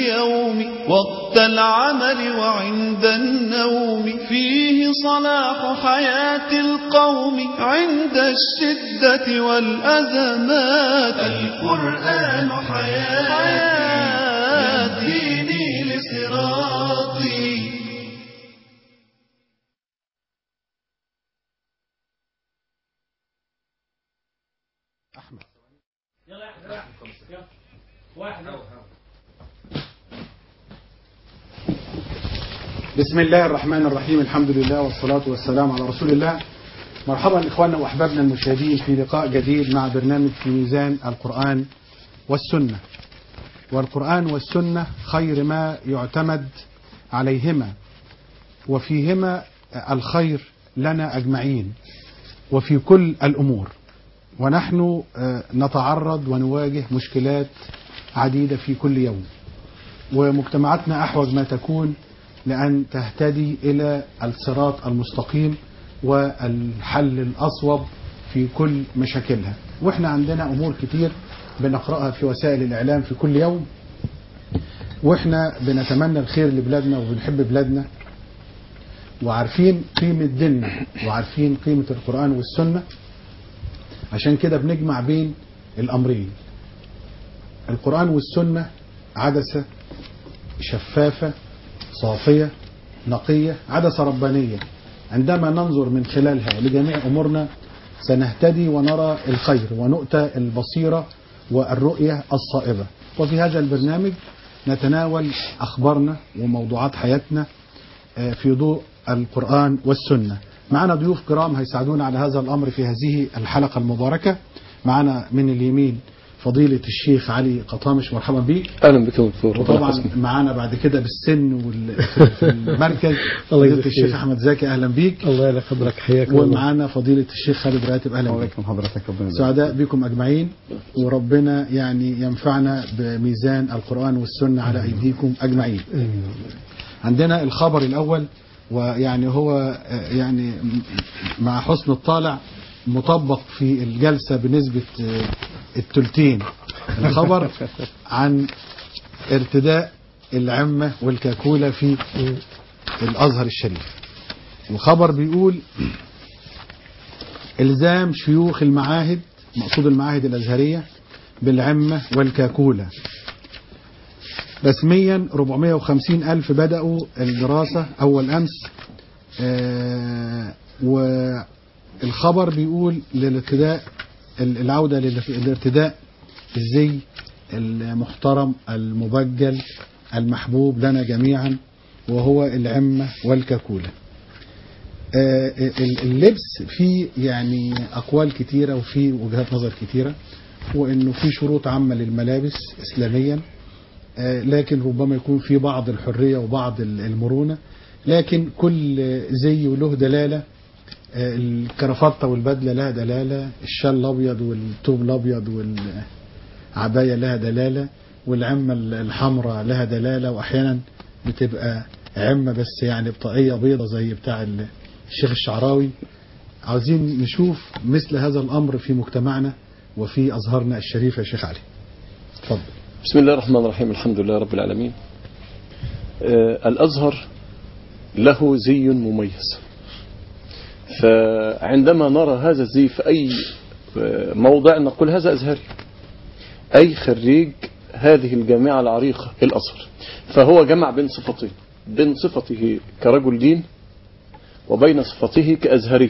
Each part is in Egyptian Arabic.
اليوم وقت العمل وعند النوم فيه صلاح حياة القوم عند الشدة والأزمات القرآن حياتي يهديني لصراطي بسم الله الرحمن الرحيم الحمد لله والصلاة والسلام على رسول الله مرحبا إخواننا وأحبابنا المشاهدين في لقاء جديد مع برنامج في ميزان القرآن والسنة والقرآن والسنة خير ما يعتمد عليهما وفيهما الخير لنا أجمعين وفي كل الأمور ونحن نتعرض ونواجه مشكلات عديدة في كل يوم ومجتمعاتنا أحوج ما تكون لأن تهتدي إلى الصراط المستقيم والحل الأصوب في كل مشاكلها وإحنا عندنا أمور كتير بنقرأها في وسائل الإعلام في كل يوم وإحنا بنتمنى الخير لبلادنا وبنحب بلادنا وعارفين قيمة ديننا وعارفين قيمة القرآن والسنة عشان كده بنجمع بين الأمرين القرآن والسنة عدسة شفافة صافية نقية عدسة ربانية عندما ننظر من خلالها لجميع أمورنا سنهتدي ونرى الخير ونؤتى البصيرة والرؤية الصائبة وفي هذا البرنامج نتناول أخبارنا وموضوعات حياتنا في ضوء القرآن والسنة معنا ضيوف كرام هيساعدونا على هذا الأمر في هذه الحلقة المباركة معنا من اليمين فضيلة الشيخ علي قطامش مرحبا بيك اهلا بكم دكتور وطبعا معانا بعد كده بالسن وفي المركز فضيلة الشيخ احمد زكي اهلا بيك الله يلا خبرك حياك ومعانا فضيلة الشيخ خالد راتب اهلا بيك وعليكم حضرتك ربنا سعداء بكم اجمعين وربنا يعني ينفعنا بميزان القرآن والسنة على ايديكم اجمعين عندنا الخبر الاول ويعني هو يعني مع حسن الطالع مطبق في الجلسة بنسبة التلتين الخبر عن ارتداء العمة والكاكولة في الأزهر الشريف الخبر بيقول إلزام شيوخ المعاهد مقصود المعاهد الأزهرية بالعمة والكاكولة رسميا 450 ألف بدأوا الدراسة أول أمس آه والخبر بيقول للارتداء العودة للارتداء الزي المحترم المبجل المحبوب لنا جميعا وهو العمة والكاكولة اللبس فيه يعني أقوال كتيرة وفي وجهات نظر كتيرة وإنه في شروط عامة للملابس إسلاميا لكن ربما يكون في بعض الحرية وبعض المرونة لكن كل زي وله دلالة الكرافطة والبدلة لها دلالة الشال الأبيض والثوب الأبيض والعباية لها دلالة والعمة الحمراء لها دلالة وأحيانا بتبقى عمة بس يعني بطاقية بيضة زي بتاع الشيخ الشعراوي عاوزين نشوف مثل هذا الأمر في مجتمعنا وفي أزهرنا الشريف يا شيخ علي اتفضل بسم الله الرحمن الرحيم الحمد لله رب العالمين آه الأزهر له زي مميز فعندما نرى هذا الزي في أي موضع نقول هذا أزهري أي خريج هذه الجامعة العريقة الأزهر فهو جمع بين صفتين بين صفته كرجل دين وبين صفته كأزهري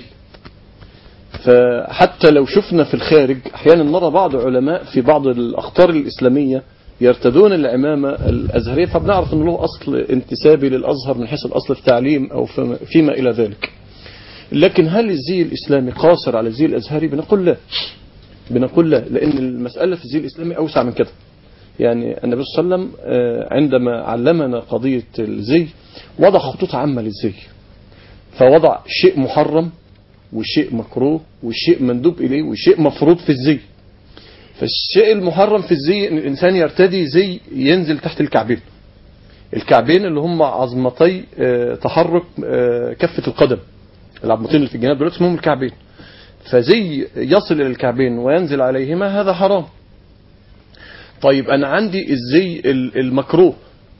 فحتى لو شفنا في الخارج أحيانا نرى بعض علماء في بعض الأخطار الإسلامية يرتدون العمامة الأزهرية فبنعرف أنه له أصل انتسابي للأزهر من حيث الأصل التعليم أو فيما إلى ذلك لكن هل الزي الإسلامي قاصر على الزي الأزهري بنقول لا بنقول لا لأن المسألة في الزي الإسلامي أوسع من كده يعني النبي صلى الله عليه وسلم عندما علمنا قضية الزي وضع خطوط عامة للزي فوضع شيء محرم وشيء مكروه وشيء مندوب إليه وشيء مفروض في الزي فالشيء المحرم في الزي ان الانسان يرتدي زي ينزل تحت الكعبين الكعبين اللي هم عظمتي تحرك كفة القدم العظمتين اللي في الجناب دول اسمهم الكعبين فزي يصل الى الكعبين وينزل عليهما هذا حرام طيب انا عندي الزي المكروه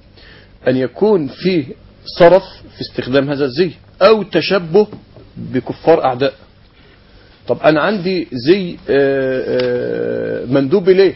أن يكون فيه صرف في استخدام هذا الزي أو تشبه بكفار أعداء طب أنا عندي زي آه، آه، مندوب إليه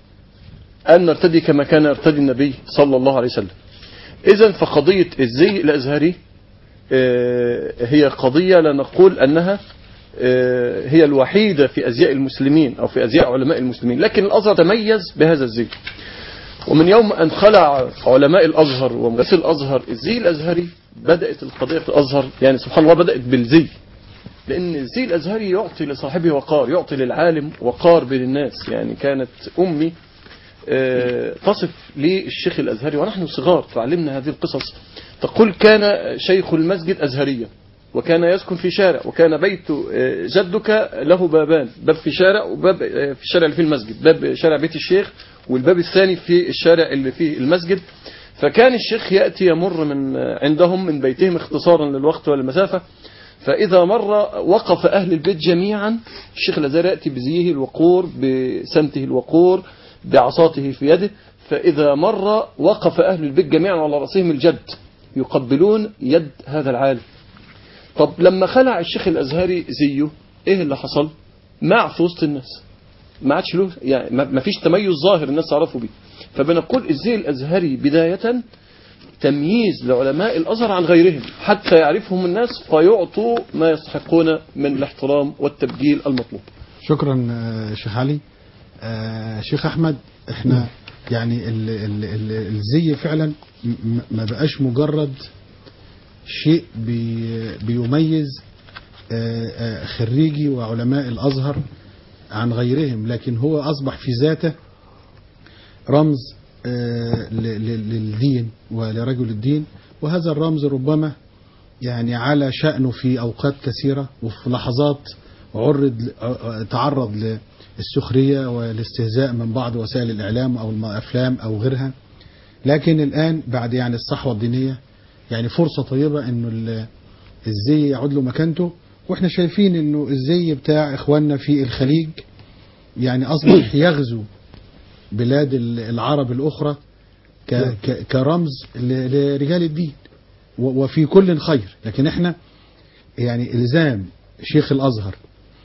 أن نرتدي كما كان يرتدي النبي صلى الله عليه وسلم إذا فقضية الزي الأزهري آه، هي قضية لا نقول أنها آه، هي الوحيدة في أزياء المسلمين أو في أزياء علماء المسلمين لكن الأزهر تميز بهذا الزي ومن يوم أن خلع علماء الأزهر ومغسل الأزهر الزي الأزهري بدأت القضية في الأزهر يعني سبحان الله بدأت بالزي لأن الزي الأزهري يعطي لصاحبه وقار يعطي للعالم وقار بين الناس يعني كانت أمي آه، تصف للشيخ الأزهري ونحن صغار تعلمنا هذه القصص تقول كان شيخ المسجد أزهريا وكان يسكن في شارع وكان بيت آه، جدك له بابان باب في شارع وباب آه، في الشارع اللي فيه المسجد باب شارع بيت الشيخ والباب الثاني في الشارع اللي فيه المسجد فكان الشيخ يأتي يمر من آه، عندهم من بيتهم اختصارا للوقت والمسافة فإذا مر وقف أهل البيت جميعا الشيخ الأزهري يأتي بزيه الوقور بسمته الوقور بعصاته في يده فإذا مر وقف أهل البيت جميعا على رأسهم الجد يقبلون يد هذا العالم طب لما خلع الشيخ الأزهري زيه إيه اللي حصل مع في وسط الناس ما عادش له يعني ما ما فيش تميز ظاهر الناس تعرفوا بيه فبنقول الزي الأزهري بداية تمييز لعلماء الأزهر عن غيرهم حتى يعرفهم الناس فيعطوا ما يستحقون من الاحترام والتبجيل المطلوب شكرا آه، شيخ علي آه، شيخ احمد احنا يعني ال ال ال الزي فعلا م- م- ما بقاش مجرد شيء بي بيميز آه، آه، خريجي وعلماء الازهر عن غيرهم لكن هو اصبح في ذاته رمز آه، ل- ل- للدين ولرجل الدين وهذا الرمز ربما يعني على شأنه في أوقات كثيرة وفي لحظات عرض تعرض للسخرية والاستهزاء من بعض وسائل الإعلام أو الأفلام أو غيرها لكن الآن بعد يعني الصحوة الدينية يعني فرصة طيبة إنه ال- الزي يعود له مكانته وإحنا شايفين إنه الزي بتاع إخواننا في الخليج يعني أصبح يغزو بلاد ال- العرب الأخرى ك- ك- كرمز ل- لرجال الدين و- وفي كل خير لكن احنا يعني الزام شيخ الازهر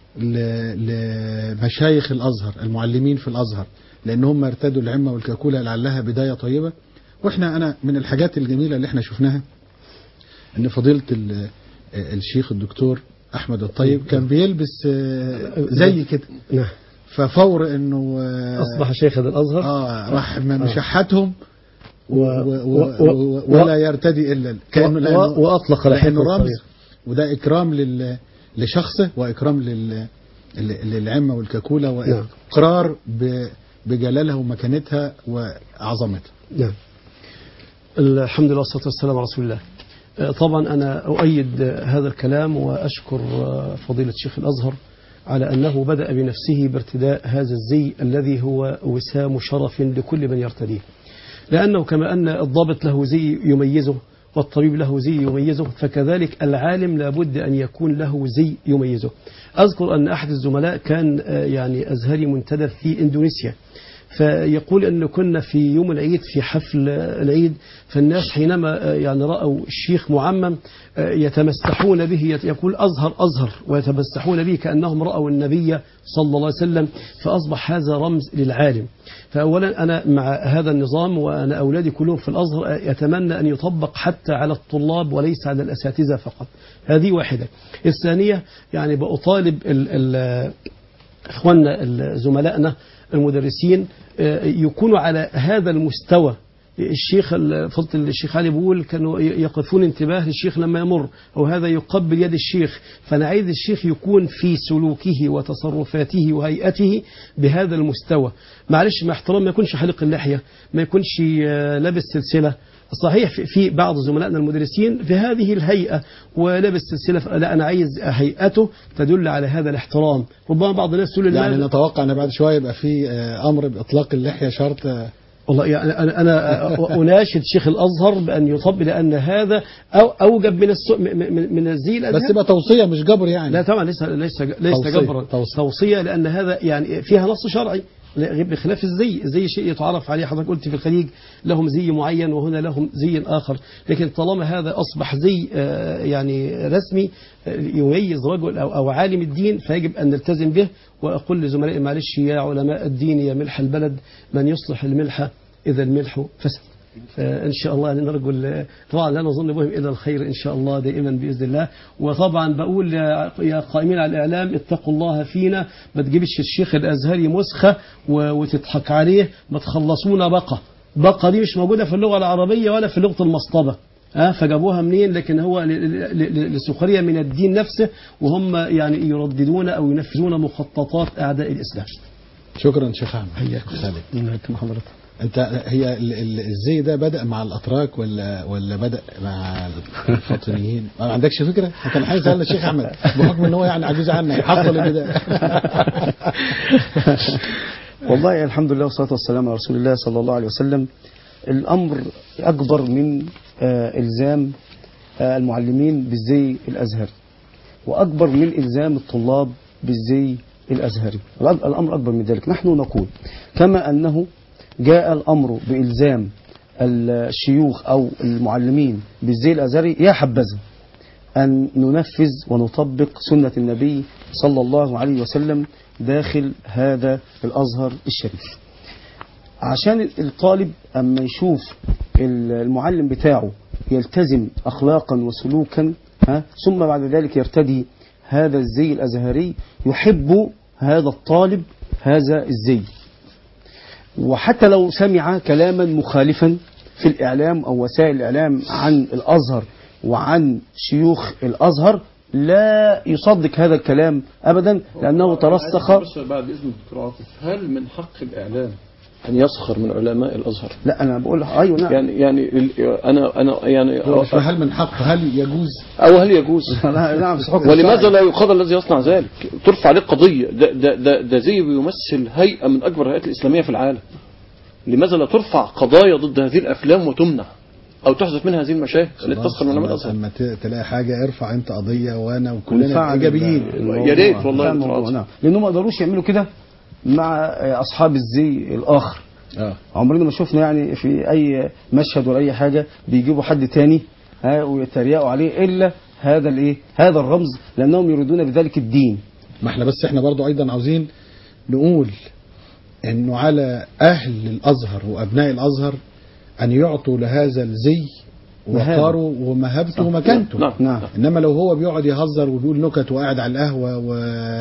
ل- لمشايخ الازهر المعلمين في الازهر لان هم ارتدوا العمه والكاكوله لعلها بدايه طيبه واحنا انا من الحاجات الجميله اللي احنا شفناها ان فضيله ال- الشيخ الدكتور احمد الطيب كان بيلبس آه، زي كده نعم ففور انه آه، أصبح شيخا الأزهر اه راح مشحتهم و و- و و- و و- ولا يرتدي الا كانه و- لأنه- وأطلق لانه لحيته رمز الصغير. وده اكرام لل لشخصه واكرام لل لل- للعمه والكاكوله واقرار ب- بجلالها ومكانتها وعظمتها نعم الحمد لله والصلاة والسلام على رسول الله آه، طبعا أنا أؤيد آه، هذا الكلام وأشكر آه، فضيلة شيخ الأزهر على أنه بدأ بنفسه بارتداء هذا الزي الذي هو وسام شرف لكل من يرتديه لأنه كما أن الضابط له زي يميزه والطبيب له زي يميزه فكذلك العالم لابد أن يكون له زي يميزه أذكر أن أحد الزملاء كان آه، يعني أزهري منتدب في إندونيسيا فيقول أن كنا في يوم العيد في حفل العيد فالناس حينما آه، يعني رأوا الشيخ معمم آه، يتمسحون به يت- يقول أزهر أزهر ويتمسحون به كأنهم رأوا النبي صلى الله عليه وسلم فأصبح هذا رمز للعالم فأولا أنا مع هذا النظام وأنا أولادي كلهم في الأزهر آه، يتمنى أن يطبق حتى على الطلاب وليس على الأساتذة فقط هذه واحدة الثانية يعني بأطالب ال ال اخواننا ال- زملائنا المدرسين آه، يكونوا على هذا المستوى الشيخ ال- فضل الشيخ علي بيقول كانوا ي- يقفون انتباه للشيخ لما يمر او هذا يقبل يد الشيخ فانا عايز الشيخ يكون في سلوكه وتصرفاته وهيئته بهذا المستوى معلش مع احترام ما يكونش حلق اللحيه ما يكونش آه، لابس سلسله صحيح في- في بعض زملائنا المدرسين في هذه الهيئة ولابس سلسلة لا أنا عايز هيئته تدل على هذا الاحترام ربما بعض الناس تقول يعني لله- نتوقع ان بعد شويه يبقى في آه، امر باطلاق اللحيه شرط آه، والله يعني أنا, أنا أناشد شيخ الأزهر بأن يطبق لأن هذا أو أوجب من السو من, من, من الزي بس الأزهر يبقى توصيه مش جبر يعني لا طبعا ليس ليس ليس توصية، جبرا توصية. توصية لأن هذا يعني فيها نص شرعي لا، بخلاف الزي الزي شيء يتعرف عليه حضرتك قلت في الخليج لهم زي معين وهنا لهم زي آخر لكن طالما هذا أصبح زي آه، يعني رسمي آه، يميز رجل أو, أو عالم الدين فيجب أن نلتزم به وأقول لزملائي معلش يا علماء الدين يا ملح البلد من يصلح الملح إذا الملح فسد فإن شاء الله أن نرجو ال- طبعا لا نظن بهم إلا الخير إن شاء الله دائما بإذن الله وطبعا بقول يا يا قائمين على الإعلام اتقوا الله فينا ما تجيبش الشيخ الأزهري مسخة و- وتضحك عليه ما تخلصونا بقى بقى دي مش موجودة في اللغة العربية ولا في لغة المصطبة ها فجابوها منين لكن هو ل- ل- ل- لسخرية من الدين نفسه وهم يعني يرددون أو ينفذون مخططات أعداء الإسلام شكرا شيخ احمد حياك خالد الله حضرتك انت هي ال- ال- الزي ده بدا مع الاتراك ولا ولا بدا مع الفاطميين ما عندكش فكره كان عايز يسال الشيخ احمد بحكم ان هو يعني عجوز عنك حصل إيه ده والله الحمد لله والصلاة والسلام على رسول الله صلى الله عليه وسلم الأمر أكبر من آه، إلزام آه، المعلمين بالزي الأزهري وأكبر من إلزام الطلاب بالزي الأزهري الأ- الأمر أكبر من ذلك نحن نقول كما أنه جاء الأمر بإلزام الشيوخ أو المعلمين بالزي الأزهري يا حبذا أن ننفذ ونطبق سنة النبي صلى الله عليه وسلم داخل هذا الأزهر الشريف عشان الطالب أما يشوف المعلم بتاعه يلتزم أخلاقا وسلوكا ها ثم بعد ذلك يرتدي هذا الزي الأزهري يحب هذا الطالب هذا الزي وحتى لو سمع كلاما مخالفا في الإعلام أو وسائل الإعلام عن الأزهر وعن شيوخ الأزهر لا يصدق هذا الكلام أبدا لأنه ترسخ بس بعد إذن دكتور عاطف هل من حق الإعلام أن يسخر من علماء الأزهر؟ لا أنا بقول أيوه نعم يعني يعني ال- أنا أنا يعني هو مش هل من حق هل يجوز أو هل يجوز؟ لا، نعم بس حكم ولماذا الشرع. لا يقاضى الذي يصنع ذلك؟ ترفع عليه قضية ده ده ده, ده زي بيمثل هيئة من أكبر الهيئات الإسلامية في العالم. لماذا لا ترفع قضايا ضد هذه الأفلام وتمنع؟ أو تحذف منها هذه المشاهد التي تسخر من علماء خلاص، الأزهر؟ اما ت- تلاقي حاجه ارفع انت قضيه وانا وكلنا ونفعل ايجابيين الموضوع. يا ريت والله نفعل يا دكتور الموضوع، عاطف. نعم لأنهم ما قدروش يعملوا كده مع أصحاب الزي الآخر اه عمرنا ما شفنا يعني في أي مشهد ولا أي حاجة بيجيبوا حد تاني ها ويتريقوا عليه إلا هذا الإيه هذا الرمز لأنهم يريدون بذلك الدين ما احنا بس احنا برضو ايضا عاوزين نقول انه على اهل الازهر وابناء الازهر ان يعطوا لهذا الزي مهابة. وقاره ومهابته ومكانته نعم نعم انما لو هو بيقعد يهزر وبيقول نكت وقاعد على القهوه و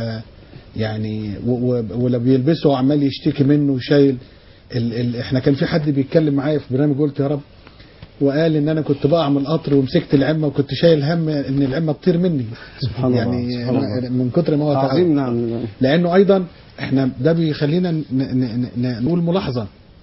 يعني و... و... ولا بيلبسه وعمال يشتكي منه وشايل ال... ال... احنا كان في حد بيتكلم معايا في برنامج قلت يا رب وقال ان انا كنت بقع من القطر ومسكت العمه وكنت شايل هم ان العمه تطير مني سبحان الله، يعني سبحان الله. من كتر ما هو عظيم تعب. نعم لانه ايضا احنا ده بيخلينا ن- ن- ن- نقول ملاحظه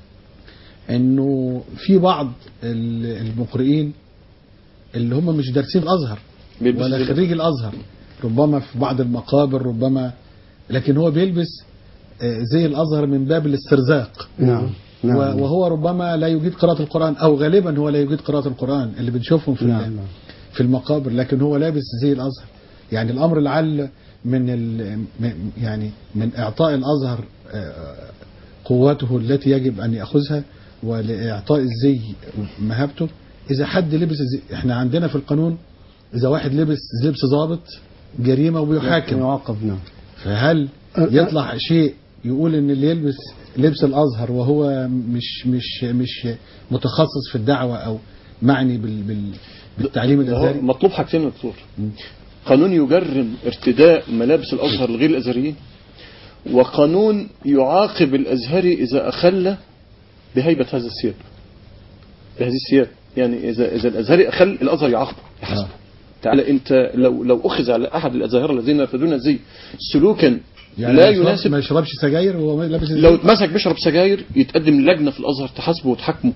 انه في بعض ال- المقرئين اللي هم مش دارسين الازهر بيلبسوا ولا زي ده. خريج الازهر ربما في بعض المقابر ربما لكن هو بيلبس آه، زي الازهر من باب الاسترزاق نعم نعم و- وهو ربما لا يجيد قراءة القرآن أو غالبا هو لا يجيد قراءة القرآن اللي بنشوفهم في نعم، ال- نعم. في المقابر لكن هو لابس زي الأزهر يعني الأمر لعل من ال- م- يعني من إعطاء الأزهر آه، قوته التي يجب أن يأخذها ولإعطاء الزي مهابته إذا حد لبس الزي إحنا عندنا في القانون إذا واحد لبس لبس ضابط جريمة وبيحاكم يعاقب نعم فهل يطلع شيء يقول ان اللي يلبس لبس الازهر وهو مش مش مش متخصص في الدعوه او معني بال بال بالتعليم ده هو الازهري مطلوب حاجتين يا دكتور قانون يجرم ارتداء ملابس الازهر لغير الازهريين وقانون يعاقب الازهري اذا اخل بهيبه هذا الثياب بهذه الثياب يعني اذا اذا الازهري اخل الازهر يعاقبه يحاسبه تعالى انت لو لو اخذ على احد الازاهره الذين يرتدون الزي سلوكا لا ما يشرب- يناسب ما يشربش سجاير وهو لابس الزي. لو اتمسك بيشرب سجاير يتقدم لجنه في الازهر تحاسبه وتحاكمه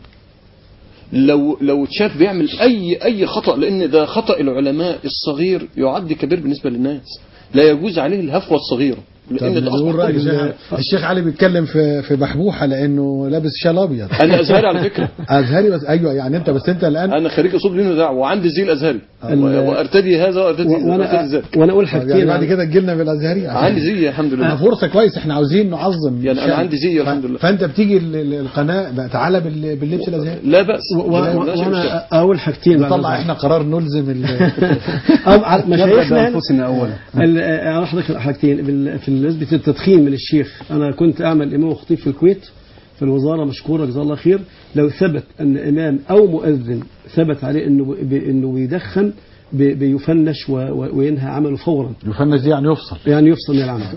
لو لو اتشاف بيعمل اي اي خطا لان ده خطا العلماء الصغير يعد كبير بالنسبه للناس لا يجوز عليه الهفوه الصغيره لان طب ده نقول اصبح رأي كل- الشيخ الشيخ علي بيتكلم في في بحبوحه لانه لابس شال ابيض انا ازهري على فكره ازهري بس ايوه يعني انت بس انت الان انا خريج اصول دين ودعوه وعندي زي الازهري ال- وارتدي هذا وارتدي و- وارتدي وانا ذاك وانا اقول طب يعني حاجتين بعد عن- كده تجي لنا بالازهري عشان- عندي زي الحمد ما لله فرصه كويس احنا عاوزين نعظم يعني أنا الشأن. عندي زي الحمد ف- لله. فانت بتيجي ال- ال- القناه بقى تعالى بال- باللبس الازهري لا باس و- و- لا- لا شيء مشكلة. وانا اقول حاجتين بعد نطلع ذلك. احنا قرار نلزم ال- أو على- نبدأ مشايخنا هنا- بأنفسنا أولا ال- آه، حضرتك حاجتين بال- في نسبة التدخين من الشيخ أنا كنت أعمل إمام وخطيب في الكويت في الوزارة مشكورة جزاه الله خير لو ثبت أن إمام أو مؤذن ثبت عليه إنه ب- إنه بيدخن ب- بيفنش و- و- وينهى عمله فورا يفنش دي يعني يفصل يعني يفصل من العمل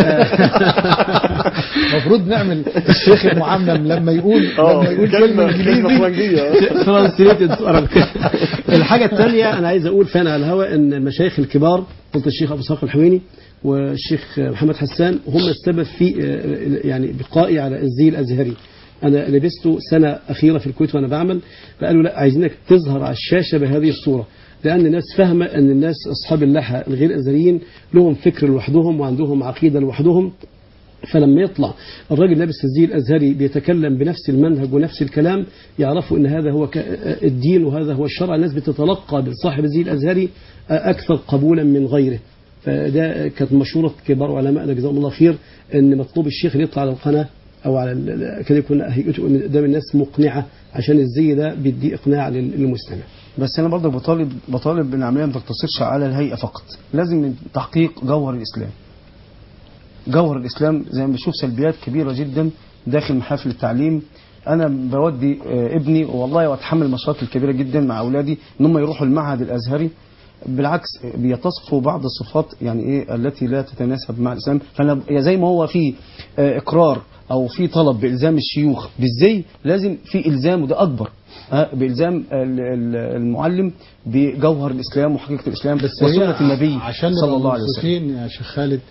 المفروض نعمل الشيخ المعمم لما يقول اه لما يقول كلمه انجليزي فرنجيه ترانسليتد الحاجة الثانية أنا عايز أقول فأنا على الهواء أن المشايخ الكبار قلت الشيخ أبو اسحاق الحويني والشيخ محمد حسان هم السبب في آه، يعني بقائي على الزي الأزهري أنا لبسته سنة أخيرة في الكويت وأنا بعمل فقالوا لا عايزينك تظهر على الشاشة بهذه الصورة لأن الناس فاهمة أن الناس أصحاب اللحى الغير أزهريين لهم فكر لوحدهم وعندهم عقيدة لوحدهم فلما يطلع الراجل لابس الزي الازهري بيتكلم بنفس المنهج ونفس الكلام يعرفوا ان هذا هو ك- الدين وهذا هو الشرع الناس بتتلقى بصاحب الزي الازهري اكثر قبولا من غيره فده كانت مشوره كبار علمائنا جزاهم الله خير ان مطلوب الشيخ اللي يطلع على القناه او على ال- ال- كده يكون هيئته قدام الناس مقنعه عشان الزي ده بيدي اقناع لل- للمستمع بس انا برضه بطالب بطالب ان العمليه ما تقتصرش على الهيئه فقط لازم من تحقيق جوهر الاسلام جوهر الاسلام زي ما بشوف سلبيات كبيره جدا داخل محافل التعليم انا بودي آه، ابني والله واتحمل مشاكل كبيره جدا مع اولادي ان هم يروحوا المعهد الازهري بالعكس بيتصفوا بعض الصفات يعني ايه التي لا تتناسب مع الاسلام فانا زي ما هو في آه، اقرار او في طلب بالزام الشيوخ بالزي لازم في الزام وده اكبر آه، بالزام ال- ال- المعلم بجوهر الاسلام وحقيقه الاسلام بس هي وسنه النبي عشان صلى الله عليه وسلم منصفين يا شيخ خالد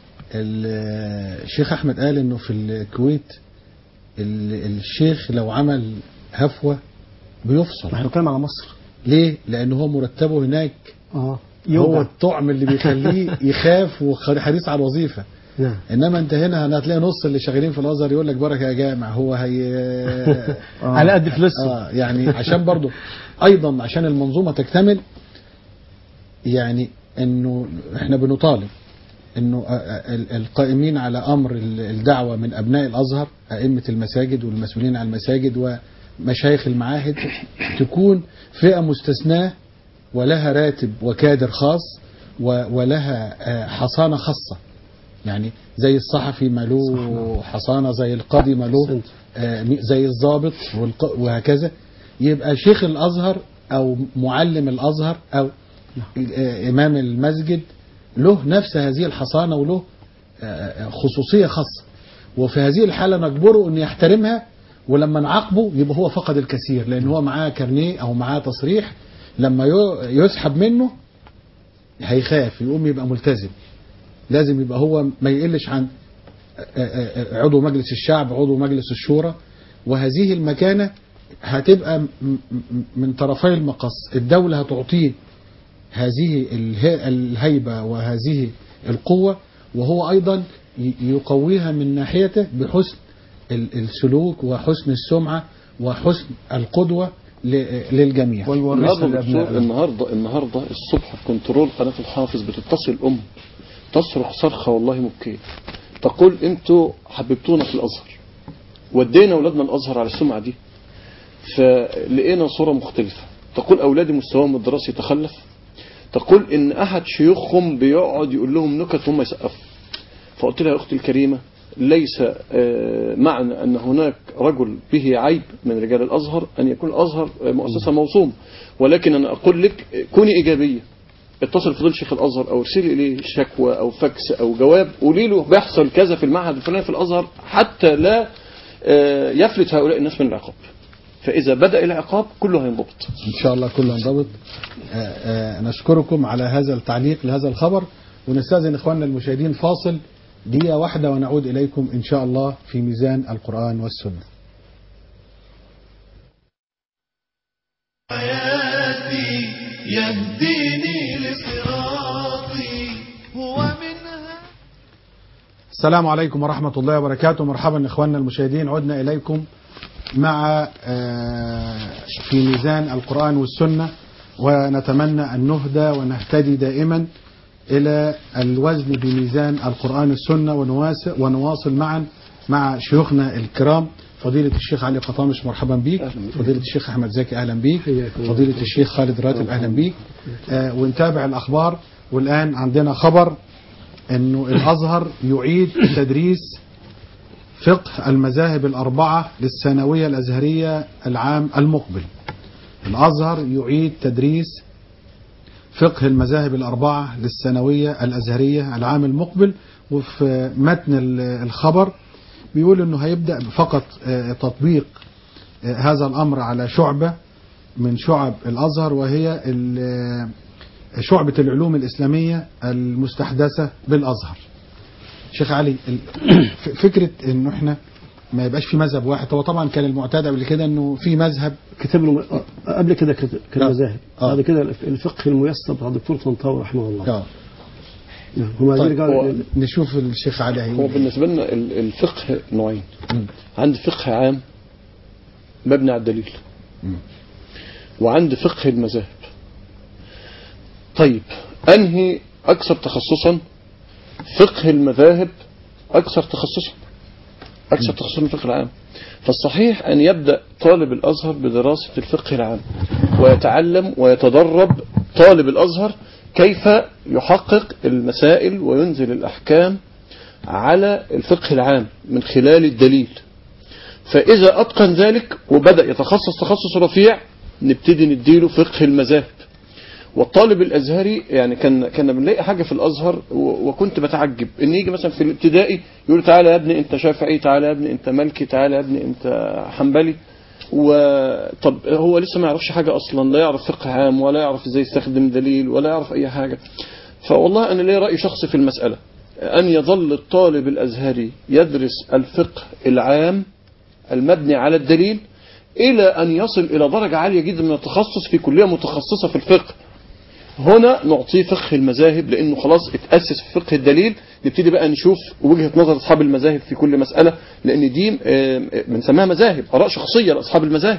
ال- الشيخ احمد قال انه في الكويت ال- الشيخ لو عمل هفوه بيفصل احنا بنتكلم على مصر ليه؟ لان هو مرتبه هناك اه هو يوجع الطعم اللي بيخليه يخاف وحريص على الوظيفه نعم انما انت هنا هتلاقي نص اللي شغالين في الازهر يقول لك بركه يا جامع هو هي على قد فلوسهم اه يعني عشان برضو ايضا عشان المنظومه تكتمل يعني انه احنا بنطالب انه آه، آه، ال- القائمين على امر ال- الدعوه من ابناء الازهر ائمه المساجد والمسؤولين عن المساجد ومشايخ المعاهد تكون فئه مستثناه ولها راتب وكادر خاص و- ولها آه، حصانه خاصه يعني زي الصحفي ماله حصانه زي القاضي ماله أحسنت. آه، مي- زي الضابط والق- وهكذا يبقى شيخ الازهر او معلم الازهر او آه، امام المسجد له نفس هذه الحصانه وله آه، خصوصيه خاصه وفي هذه الحاله نجبره ان يحترمها ولما نعاقبه يبقى هو فقد الكثير لان هو معاه كارنيه او معاه تصريح لما يو- يسحب منه هيخاف يقوم يبقى ملتزم لازم يبقى هو ما يقلش عن آه، آه، عضو مجلس الشعب عضو مجلس الشورى وهذه المكانة هتبقى م- م- من طرفي المقص الدولة هتعطيه هذه اله- الهيبة وهذه القوة وهو أيضا ي- يقويها من ناحيته بحسن ال- السلوك وحسن السمعة وحسن القدوة ل- للجميع ويورثها النهارده دكتور لابنائنا النهارده النهارده الصبح في كنترول قناه الحافظ بتتصل ام تصرخ صرخه والله مبكيه تقول انتوا حببتونا في الازهر ودينا اولادنا الازهر على السمعه دي فلقينا صوره مختلفه تقول اولادي مستواهم الدراسي تخلف تقول ان احد شيوخهم بيقعد يقول لهم نكت وهم يسقفوا فقلت لها يا اختي الكريمه ليس آه، معنى ان هناك رجل به عيب من رجال الازهر ان يكون الازهر آه، مؤسسه موصومه ولكن انا اقول لك آه، كوني ايجابيه اتصل فضيل شيخ الازهر او ارسلي اليه شكوى او فاكس او جواب قولي له بيحصل كذا في المعهد الفلاني في الازهر حتى لا آه، يفلت هؤلاء الناس من العقاب فاذا بدا العقاب كله هينضبط إن شاء الله كله ينضبط آه، آه، نشكركم على هذا التعليق لهذا الخبر ونستاذن إخواننا المشاهدين فاصل دقيقة واحدة ونعود إليكم إن شاء الله في ميزان القرآن والسنة حياتي يهديني لصراطي هو منها السلام عليكم ورحمة الله وبركاته مرحبا إخواننا المشاهدين عدنا إليكم مع آه، في ميزان القرآن والسنة ونتمنى أن نهدى ونهتدي دائما إلى الوزن بميزان القرآن والسنة ونواس- ونواصل معا مع شيوخنا الكرام فضيلة الشيخ علي قطامش مرحبا بيك فضيلة الشيخ أحمد زكي أهلا بيك فضيلة الشيخ خالد راتب أهلا بيك آه، ونتابع الأخبار والآن عندنا خبر أنه الأزهر يعيد تدريس فقه المذاهب الأربعة للثانوية الأزهرية العام المقبل الأزهر يعيد تدريس فقه المذاهب الأربعة للثانوية الأزهرية العام المقبل وفي متن ال- الخبر بيقول أنه هيبدأ فقط آه، تطبيق آه، هذا الأمر على شعبة من شعب الأزهر وهي ال- شعبة العلوم الإسلامية المستحدثة بالأزهر شيخ علي ال- ف- فكرة انه احنا ما يبقاش في مذهب واحد هو طبعا كان المعتاد قبل كده انه في مذهب كتب له آه، قبل كده كت- كان آه. مذاهب آه. بعد كده الفقه الميسر بتاع الدكتور طنطاوي رحمه الله اه نعم هم عايزين طيب يرجعوا هو- لل- نشوف الشيخ علي هو هيقول بالنسبة لنا ال- الفقه نوعين مم. عندي فقه عام مبني على الدليل مم. وعندي فقه المذاهب طيب أنهي أكثر تخصصا فقه المذاهب أكثر تخصصا أكثر تخصصا من الفقه العام فالصحيح أن يبدأ طالب الأزهر بدراسة الفقه العام ويتعلم ويتدرب طالب الأزهر كيف يحقق المسائل وينزل الأحكام على الفقه العام من خلال الدليل فإذا أتقن ذلك وبدأ يتخصص تخصص رفيع نبتدي نديله فقه المذاهب والطالب الازهري يعني كان كنا بنلاقي حاجه في الازهر و- وكنت بتعجب ان يجي مثلا في الابتدائي يقول تعالى يا ابني انت شافعي تعالى يا ابني انت مالكي تعالى يا ابني انت حنبلي وطب هو لسه ما يعرفش حاجه اصلا لا يعرف فقه عام ولا يعرف ازاي يستخدم دليل ولا يعرف اي حاجه فوالله انا لي راي شخصي في المساله ان يظل الطالب الازهري يدرس الفقه العام المبني على الدليل إلى أن يصل إلى درجة عالية جدا من التخصص في كلية متخصصة في الفقه هنا نعطيه فقه المذاهب لأنه خلاص اتأسس في فقه الدليل نبتدي بقى نشوف وجهة نظر أصحاب المذاهب في كل مسألة لأن دي آه، بنسميها مذاهب آراء شخصية لأصحاب المذاهب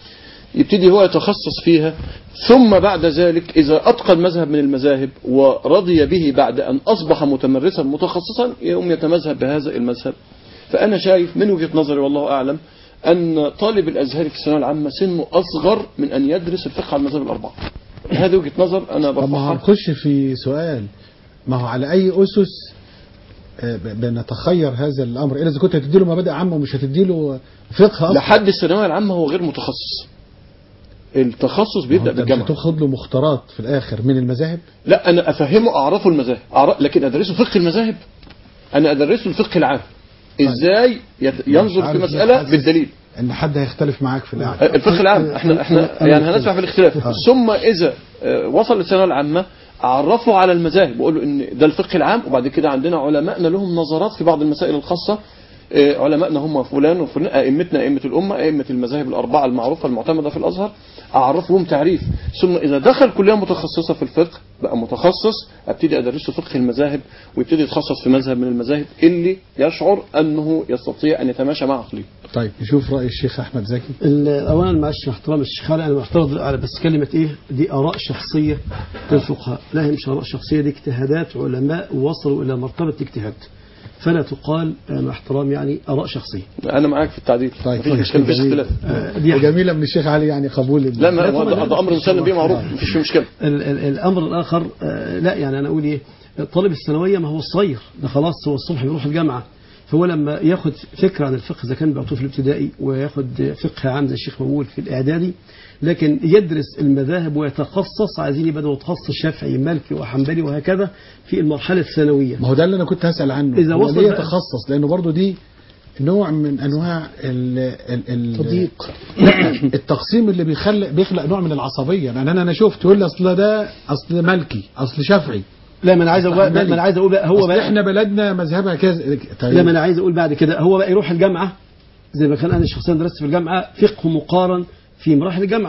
يبتدي هو يتخصص فيها ثم بعد ذلك إذا أتقن مذهب من المذاهب ورضي به بعد أن أصبح متمرسا متخصصا يقوم يتمذهب بهذا المذهب فأنا شايف من وجهة نظري والله أعلم أن طالب الأزهري في الثانوية العامة سنه أصغر من أن يدرس الفقه على المذاهب الأربعة هذه وجهة نظر أنا طب ما برفعها هنخش في سؤال ما هو على أي أسس آه، ب- بنتخير هذا الأمر إلا إذا كنت هتديله مبادئ عامة ومش هتديله فقه أصلا لحد الثانوية العامة هو غير متخصص التخصص ما هو بيبدأ أنت مش بالجامعة هتاخد له مختارات في الآخر من المذاهب لا أنا أفهمه أعرفه المذاهب أعرف لكن أدرسه فقه المذاهب أنا أدرسه الفقه العام إزاي يت- ينظر في عارف ليه مسألة حاسس بالدليل إن حد هيختلف معاك في القعدة الفقه العام احنا احنا يعني هنسمع في الاختلاف ثم اذا آه، وصل للثانويه العامه اعرفه على المذاهب واقول له ان ده الفقه العام وبعد كده عندنا علمائنا لهم نظرات في بعض المسائل الخاصه آه، علمائنا هم فلان وفلان ائمتنا ائمه الامه ائمه المذاهب الاربعه المعروفه المعتمده في الازهر اعرفهم تعريف ثم اذا دخل كليه متخصصه في الفقه بقى متخصص ابتدي ادرسه فقه المذاهب ويبتدي يتخصص في مذهب من المذاهب اللي يشعر انه يستطيع ان يتماشى مع عقله طيب نشوف رأي الشيخ أحمد زكي ال- اولا معلش مع احترام الشيخ علي انا معترض على بس كلمه ايه دي اراء شخصيه للفقهاء لا هي مش اراء شخصيه دي اجتهادات علماء وصلوا الى مرتبه اجتهاد فلا تقال آه، مع احترام يعني اراء شخصيه انا معاك في التعديل طيب، مفيش طيب، مشكله مفيش جميل. اختلاف آه، دي وجميلة من الشيخ علي يعني قبول ال- لا ما لا هو طبعاً، ده, لا، ده امر مسلم بيه معروف مفيش فيه مشكله ال ال الامر الاخر آه، لا يعني انا اقول ايه طالب الثانويه ما هو الصغير ده خلاص هو الصبح بيروح الجامعه فهو لما ياخد فكره عن الفقه اذا كان بيعطوه في الابتدائي وياخد فقه عام زي الشيخ مقول في الاعدادي لكن يدرس المذاهب ويتخصص عايزين يبقى ده متخصص شافعي مالكي وحنبلي وهكذا في المرحله الثانويه ما هو ده اللي انا كنت هسأل عنه إذا هو وصل ليه بقى- يتخصص لانه برضو دي نوع من انواع ال ال ال تضييق. لا التقسيم اللي بيخلق بيخلق نوع من العصبيه يعني انا انا شفت يقول لي اصل ده اصل مالكي اصل شافعي لا ما انا عايز اقول بقى ما انا عايز اقول بقى هو هو بقى احنا بلدنا مذهبها كذا طيب. لا ما انا عايز اقول بعد كده هو بقى يروح الجامعه زي ما كان انا شخصيا درست في الجامعه فقه مقارن في مراحل الجامعه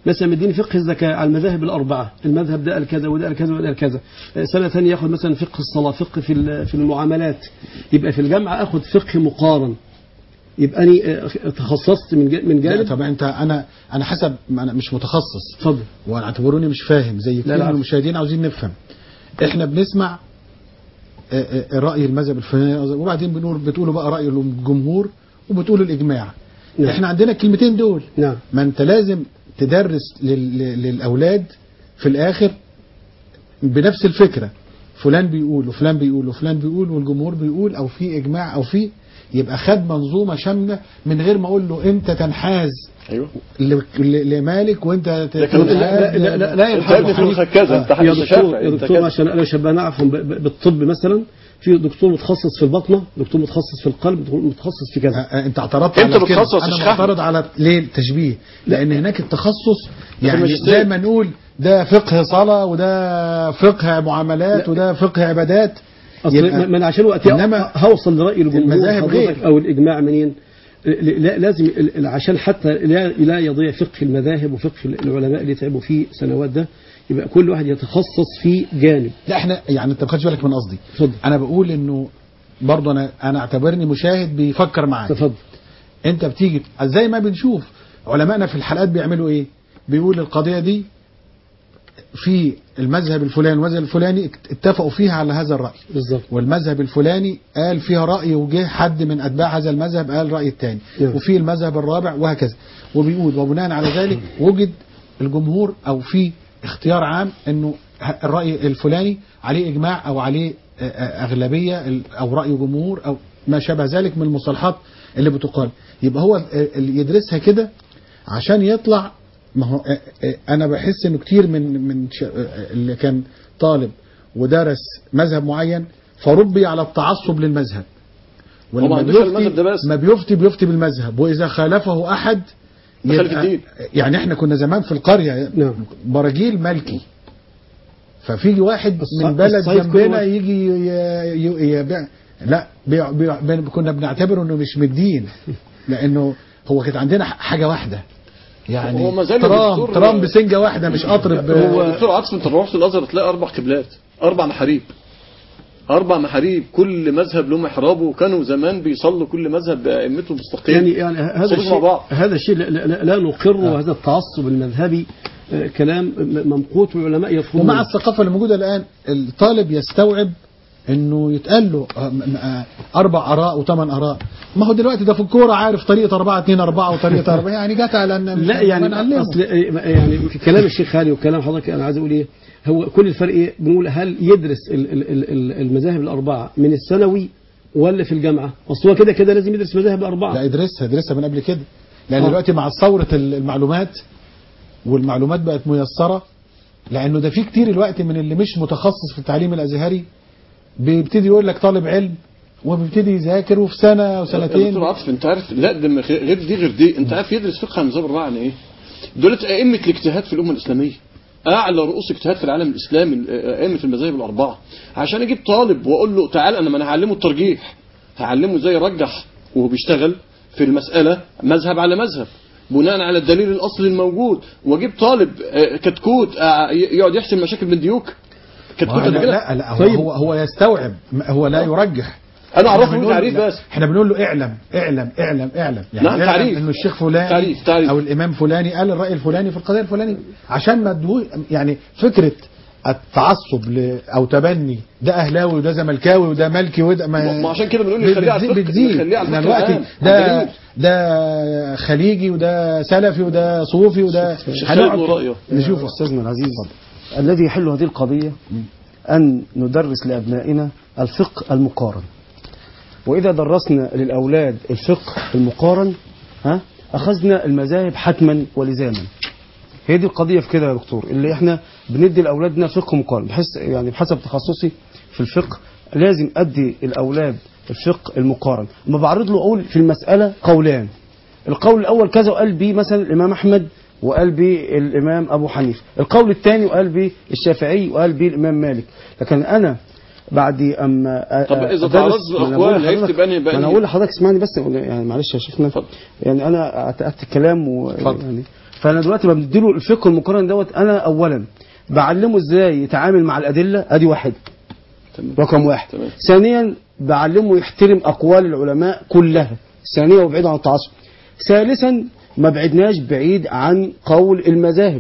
مثلا مديني فقه الزكاة على المذاهب الأربعة المذهب ده قال كذا وده قال كذا وده قال كذا آه، سنة ثانية ياخد مثلا فقه الصلاة فقه في ال- في المعاملات يبقى في الجامعة أخد فقه مقارن يبقى أنا آه، تخصصت من جا- من لا جانب طب انت انا انا حسب ما انا مش متخصص اتفضل وانا اعتبروني مش فاهم زي كتير لا. من المشاهدين عاوزين نفهم احنا بنسمع آه، آه، راي المذهب الفلاني وبعدين بنقول بتقولوا بقى راي الجمهور وبتقولوا الاجماع نعم. احنا عندنا الكلمتين دول نعم ما انت لازم تدرس لل- لل- للاولاد في الاخر بنفس الفكره فلان بيقول وفلان بيقول وفلان بيقول والجمهور بيقول او في اجماع او في يبقى خد منظومه شامله من غير ما اقول له انت تنحاز ايوه ل- ل- لمالك وانت ت- لكن تنحاز لا لا لا, لا يا انت محمد ابني في حنيف. الخكازه انت يا حنيف دكتور شافعي يا انت دكتور كده. عشان انا شبه نعرفهم ب- ب- بالطب مثلا في دكتور متخصص في البطنه دكتور متخصص في القلب دكتور متخصص في كذا آه، آه، انت اعترضت انت على كده. بتخصص يا انا شيخ معترض على ليه التشبيه لان هناك التخصص يعني الماجستير. زي ما نقول ده فقه صلاه وده فقه معاملات وده فقه عبادات اصل يبقى- ما انا عشان وقتي إنما هوصل لراي الجمهور المذاهب حضرتك غير. او الاجماع منين ل- لا- لازم ال- ال- عشان حتى لا لا يضيع فقه المذاهب وفقه العلماء اللي تعبوا فيه سنوات ده يبقى كل واحد يتخصص في جانب لا احنا يعني انت ما خدش بالك من قصدي اتفضل انا بقول انه برضه انا انا اعتبرني مشاهد بيفكر معاك تفضل انت بتيجي زي ما بنشوف علمائنا في الحلقات بيعملوا ايه بيقول القضيه دي في المذهب الفلاني والمذهب الفلاني اتفقوا فيها على هذا الراي بالظبط والمذهب الفلاني قال فيها رأي وجه حد من أتباع هذا المذهب قال رأي الثاني نعم. وفي المذهب الرابع وهكذا وبيقول وبناء على ذلك وجد الجمهور أو في اختيار عام أنه ه- الرأي الفلاني عليه إجماع أو عليه آه، آه، أغلبية ال- أو رأي جمهور أو ما شابه ذلك من المصطلحات اللي بتقال يبقى هو آه، اللي يدرسها كده عشان يطلع ما هو آه، آه، انا بحس انه كتير من من ش- آه، اللي كان طالب ودرس مذهب معين فربي على التعصب للمذهب هو ما ولما عندوش المذهب ده بس. ما بيفتي بيفتي بالمذهب واذا خالفه احد دخل في يبقى- الدين. يعني احنا كنا زمان في القريه نعم. براجيل ملكي ففي واحد الص- من بلد الصعيد جنبنا كله- يجي ي- ي- يبيع لا بيع بيع بن- كنا بنعتبره انه مش من الدين لانه هو كانت عندنا ح- حاجه واحده يعني هو ما زال ترام الدكتور- ترام بسنجه واحده مش قطر ب- هو دكتور عاطف انت لو رحت الازهر تلاقي اربع قبلات اربع محاريب اربع محاريب كل مذهب له محرابه وكانوا زمان بيصلوا كل مذهب بائمته مستقيم يعني يعني هذا صلوا مع الشيء بعض. هذا الشيء لا, لا, لا نقر وهذا التعصب المذهبي آه، كلام م- ممقوت والعلماء يرفضون ومع الثقافه اللي موجوده الان الطالب يستوعب انه يتقال له آه، م- م- آه، اربع اراء وثمان اراء ما هو دلوقتي ده في الكوره عارف طريقه 4 2 4 وطريقه 4 يعني جت على ان لا يعني نعلمه. اصل يعني في كلام الشيخ خالي وكلام حضرتك انا عايز اقول ايه هو كل الفرق ايه بنقول هل يدرس ال- ال- ال- ال- المذاهب الاربعه من الثانوي ولا في الجامعه اصل هو كده كده لازم يدرس مذاهب لا الاربعه ادرسها ادرسها من قبل كده لان آه. دلوقتي مع ثوره المعلومات والمعلومات بقت ميسره لانه ده في كتير الوقت من اللي مش متخصص في التعليم الازهري بيبتدي يقول لك طالب علم وبيبتدي يذاكر وفي سنه يا وسنتين دكتور عاطف انت عارف لا ده من غير غير دي غير دي انت عارف يدرس فقه عن مذهب الرابعه يعني ايه؟ دولت ائمه الاجتهاد في الامه الاسلاميه اعلى رؤوس اجتهاد في العالم الاسلامي ائمه المذاهب الاربعه عشان اجيب طالب واقول له تعال انا ما انا هعلمه الترجيح هعلمه ازاي يرجح وهو بيشتغل في المساله مذهب على مذهب بناء على الدليل الاصلي الموجود واجيب طالب آه، كتكوت آه، يقعد يحسن مشاكل من ديوك كتكوت لا قد كده لا, لا هو, طيب. هو هو يستوعب ما- هو لا يرجح انا اعرفه احنا له بنقول- تعريف لا، بس احنا بنقول له اعلم اعلم اعلم اعلم يعني نعم، اعلم تعريف. انه الشيخ فلاني تعريف، تعريف. او الامام فلاني قال الراي الفلاني في القضيه الفلانيه عشان ما تدو يعني فكره التعصب ل او تبني ده اهلاوي وده زملكاوي وده ملكي وده ما ما عشان كده بنقول نخليه على بتزيد- الفقه، بتزيد نخليه على احنا الفقه دلوقتي الآن. ده الدليل. ده خليجي وده سلفي وده صوفي وده الشيخ خالد هنقعد له رأيه. نشوف أستاذنا العزيز الذي يحل هذه القضية أن ندرس لأبنائنا الفقه المقارن وإذا درسنا للأولاد الفقه المقارن ها أخذنا المذاهب حتما ولزاما هي دي القضية في كده يا دكتور اللي احنا بندي لأولادنا فقه مقارن بحس يعني بحسب تخصصي في الفقه لازم أدي الأولاد الفقه المقارن ما بعرض له أقول في المسألة قولان القول الأول كذا وقال به مثلا الإمام أحمد وقال به الإمام أبو حنيفة القول الثاني وقال به الشافعي وقال به الإمام مالك لكن أنا بعد أما أ- طب إذا أدرس- تعرضت ما أنا بقول أقوال لحضرتك- هيكتب أنهي ما أنا بأنهي؟ أقول لحضرتك اسمعني بس يعني معلش يا شيخنا اتفضل. يعني أنا أتأت الكلام اتفضل. ويعني فانا دلوقتي بديله الفقه المقارن دوت انا اولا بعلمه ازاي يتعامل مع الادله ادي واحد تمام. رقم واحد تمام. ثانيا بعلمه يحترم اقوال العلماء كلها ثانيا وبعيد عن التعصب ثالثا ما بعدناش بعيد عن قول المذاهب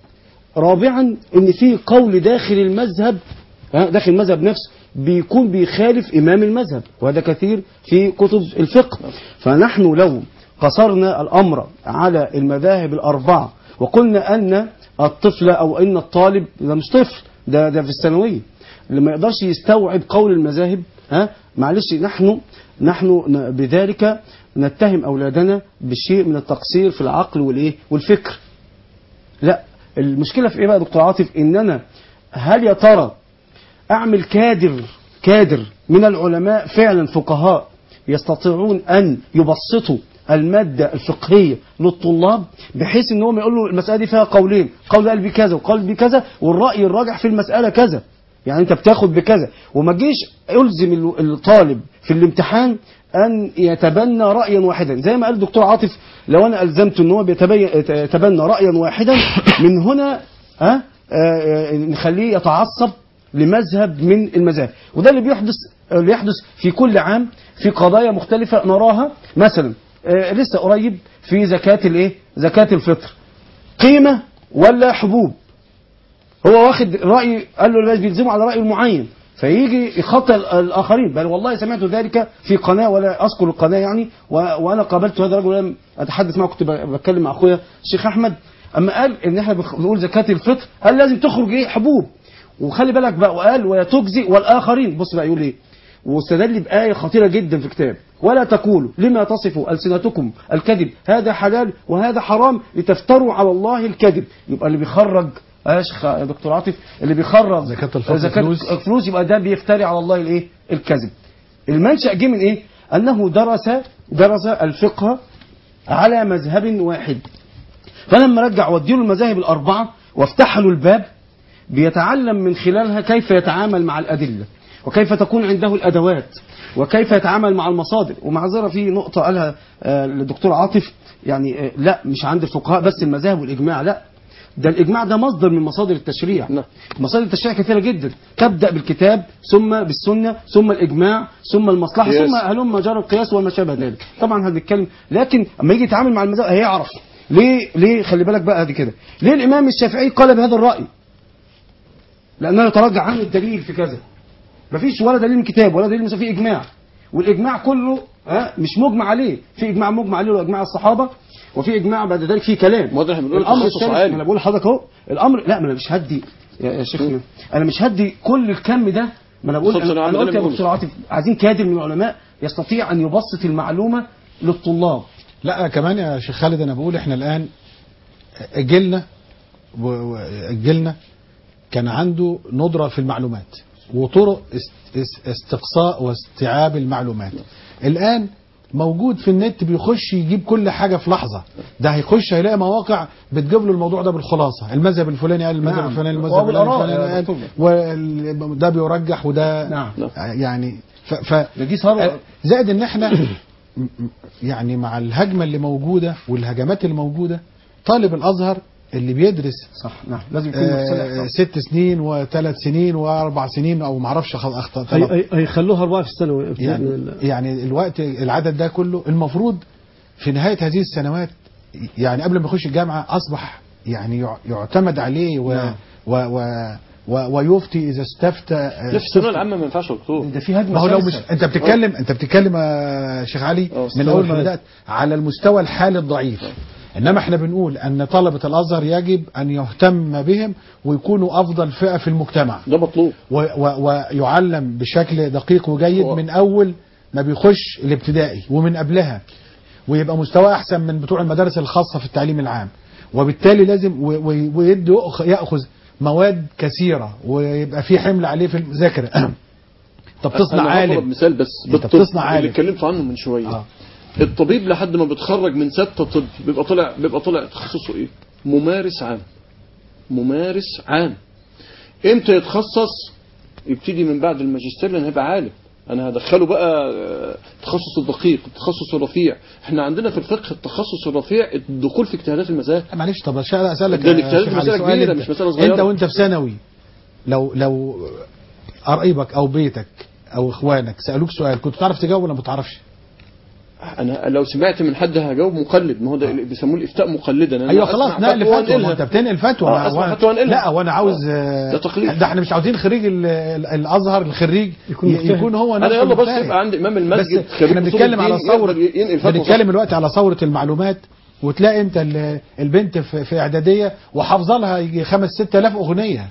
رابعا ان في قول داخل المذهب ها، داخل المذهب نفسه بيكون بيخالف امام المذهب وهذا كثير في كتب الفقه فنحن لو قصرنا الامر على المذاهب الاربعه وقلنا ان الطفل او ان الطالب ده مش طفل ده ده في الثانويه اللي ما يقدرش يستوعب قول المذاهب ها معلش نحن نحن ن- بذلك نتهم اولادنا بشيء من التقصير في العقل والايه والفكر لا المشكله في ايه بقى يا دكتور عاطف ان انا هل يا ترى اعمل كادر كادر من العلماء فعلا فقهاء يستطيعون ان يبسطوا المادة الفقهية للطلاب بحيث ان هم يقولوا المسألة دي فيها قولين قول قال بكذا وقول بكذا والرأي الراجح في المسألة كذا يعني انت بتاخد بكذا وما تجيش الزم ال- الطالب في الامتحان ان يتبنى رايا واحدا زي ما قال الدكتور عاطف لو انا الزمته ان هو بيتبين- يتبنى رايا واحدا من هنا ها آه، آه، نخليه يتعصب لمذهب من المذاهب وده اللي بيحدث اللي يحدث في كل عام في قضايا مختلفه نراها مثلا آه، لسه قريب في زكاه الايه زكاه الفطر قيمه ولا حبوب هو واخد رأي قال له الناس بيلزموا على رأي المعين فيجي يخطئ ال- الآخرين بل والله سمعت ذلك في قناة ولا أذكر القناة يعني و... وأنا قابلت هذا الرجل ولم أتحدث معه كنت ب- بتكلم مع أخويا الشيخ أحمد أما قال إن إحنا بخ- بنقول زكاة الفطر قال لازم تخرج إيه حبوب وخلي بالك بقى وقال ولا تجزي والآخرين بص بقى يقول إيه واستدل بآية خطيرة جدا في كتاب ولا تقولوا لما تصف ألسنتكم الكذب هذا حلال وهذا حرام لتفتروا على الله الكذب يبقى اللي بيخرج يا شيخ يا دكتور عاطف اللي بيخرج زكاة الفطر زكاة فلوس. الفلوس يبقى ده بيفتري على الله الايه الكذب المنشأ جه من ايه انه درس درس الفقه على مذهب واحد فلما رجع وديله المذاهب الأربعة وافتح له الباب بيتعلم من خلالها كيف يتعامل مع الأدلة وكيف تكون عنده الأدوات وكيف يتعامل مع المصادر ومعذرة في نقطة قالها آه، الدكتور عاطف يعني آه، لا مش عند الفقهاء بس المذاهب والإجماع لا ده الإجماع ده مصدر من مصادر التشريع نعم. مصادر التشريع كثيرة جدا تبدأ بالكتاب ثم بالسنة ثم الإجماع ثم المصلحة قياس. ثم هلم جرى القياس وما شابه ذلك طبعا هنتكلم لكن اما يجي يتعامل مع المذاهب هيعرف ليه ليه خلي بالك بقى دي كده ليه الامام الشافعي قال بهذا الراي لانه يترجع عنه الدليل في كذا مفيش ولا دليل من كتاب ولا دليل من في اجماع والاجماع كله ها مش مجمع عليه في اجماع مجمع عليه واجماع الصحابه وفي اجماع بعد ذلك في كلام ما ده احنا بنقول الامر تخصص الثالث عالي. ما انا بقول لحضرتك اهو الامر لا ما انا مش هدي يا يا شيخنا انا مش هدي كل الكم ده ما انا بقول خمسة انا نعم، أنا ده قلت يا اللي دكتور عاطف عايزين كادر من العلماء يستطيع ان يبسط المعلومه للطلاب لا كمان يا شيخ خالد انا بقول احنا الان جيلنا و- و- جيلنا كان عنده ندرة في المعلومات وطرق است- است- استقصاء واستيعاب المعلومات الآن موجود في النت بيخش يجيب كل حاجة في لحظة ده هيخش هيلاقي مواقع بتجيب له الموضوع ده بالخلاصة المذهب الفلاني قال المذهب نعم. الفلاني المذهب وبالآراء الفلاني يا قال دكتور. وده بيرجح وده نعم. يعني ف, ف ده دي ثروه زائد ان احنا م- م- يعني مع الهجمه اللي موجوده والهجمات اللي موجوده طالب الازهر اللي بيدرس صح نعم لازم يكون مصطلح آه صح. ست سنين وثلاث سنين واربع سنين او ما اعرفش خ- اخطاء هي- طلب. هي- هيخلوها أربعة في الثانوي يعني يعني الوقت العدد ده كله المفروض في نهايه هذه السنوات يعني قبل ما يخش الجامعه اصبح يعني يع- يعتمد عليه و نعم. و و و ويفتي اذا استفتى لا في الثانويه العامه ما ينفعش يا دكتور ده في هجمه ما هو لو مش شرسة. انت بتتكلم انت بتتكلم يا شيخ علي اه، من مستوى اول ما الحال. بدات على المستوى الحالي الضعيف انما احنا بنقول ان طلبه الازهر يجب ان يهتم بهم ويكونوا افضل فئه في المجتمع ده مطلوب و و ويعلم بشكل دقيق وجيد هو- من اول ما بيخش الابتدائي ومن قبلها ويبقى مستواه احسن من بتوع المدارس الخاصه في التعليم العام وبالتالي لازم و- و- ويدي يأخ- ياخذ مواد كثيره ويبقى في حمل عليه في المذاكره طب تصنع أنا هضرب عالم مثال بس انت بالطب بتصنع عالم. اللي اتكلمت عنه من شويه آه. الطبيب لحد ما بيتخرج من ستة طب بيبقى طلع بيبقى طلع تخصصه ايه ممارس عام ممارس عام امتى يتخصص يبتدي من بعد الماجستير لان هيبقى عالم انا هدخله بقى آه، التخصص الدقيق التخصص الرفيع احنا عندنا في الفقه التخصص الرفيع الدخول في اجتهادات المذاهب معلش طب أش- اسالك ده يا الاجتهاد شيخ مسألة علي سؤال كبيرة، انت. مش مسألة صغيرة. انت وانت في ثانوي لو لو قرايبك او بيتك او اخوانك سالوك سؤال كنت تعرف تجاوب ولا ما تعرفش انا لو سمعت من حد هجاوب مقلد ما هو ده اللي بيسموه الافتاء مقلدا أنا ايوه أسمع خلاص نقل فتوى فتوى ما وأنقلها. انت بتنقل فتوى آه، ما- أسمع وأنا- فتوى وأنقلها. لا وانا عاوز آه، ده تقليد. ده احنا مش عاوزين خريج ال- ال- الازهر الخريج يكون ي- مجتهد. يكون هو انا نفسه يلا بس مجتهد. يبقى عند امام بس المسجد خريج احنا أصول بنتكلم على الدين ثوره يقدر ينقل فتوى بنتكلم دلوقتي على ثوره المعلومات وتلاقي انت ال- البنت في, في اعداديه وحافظه لها يجي خمس ست الاف اغنيه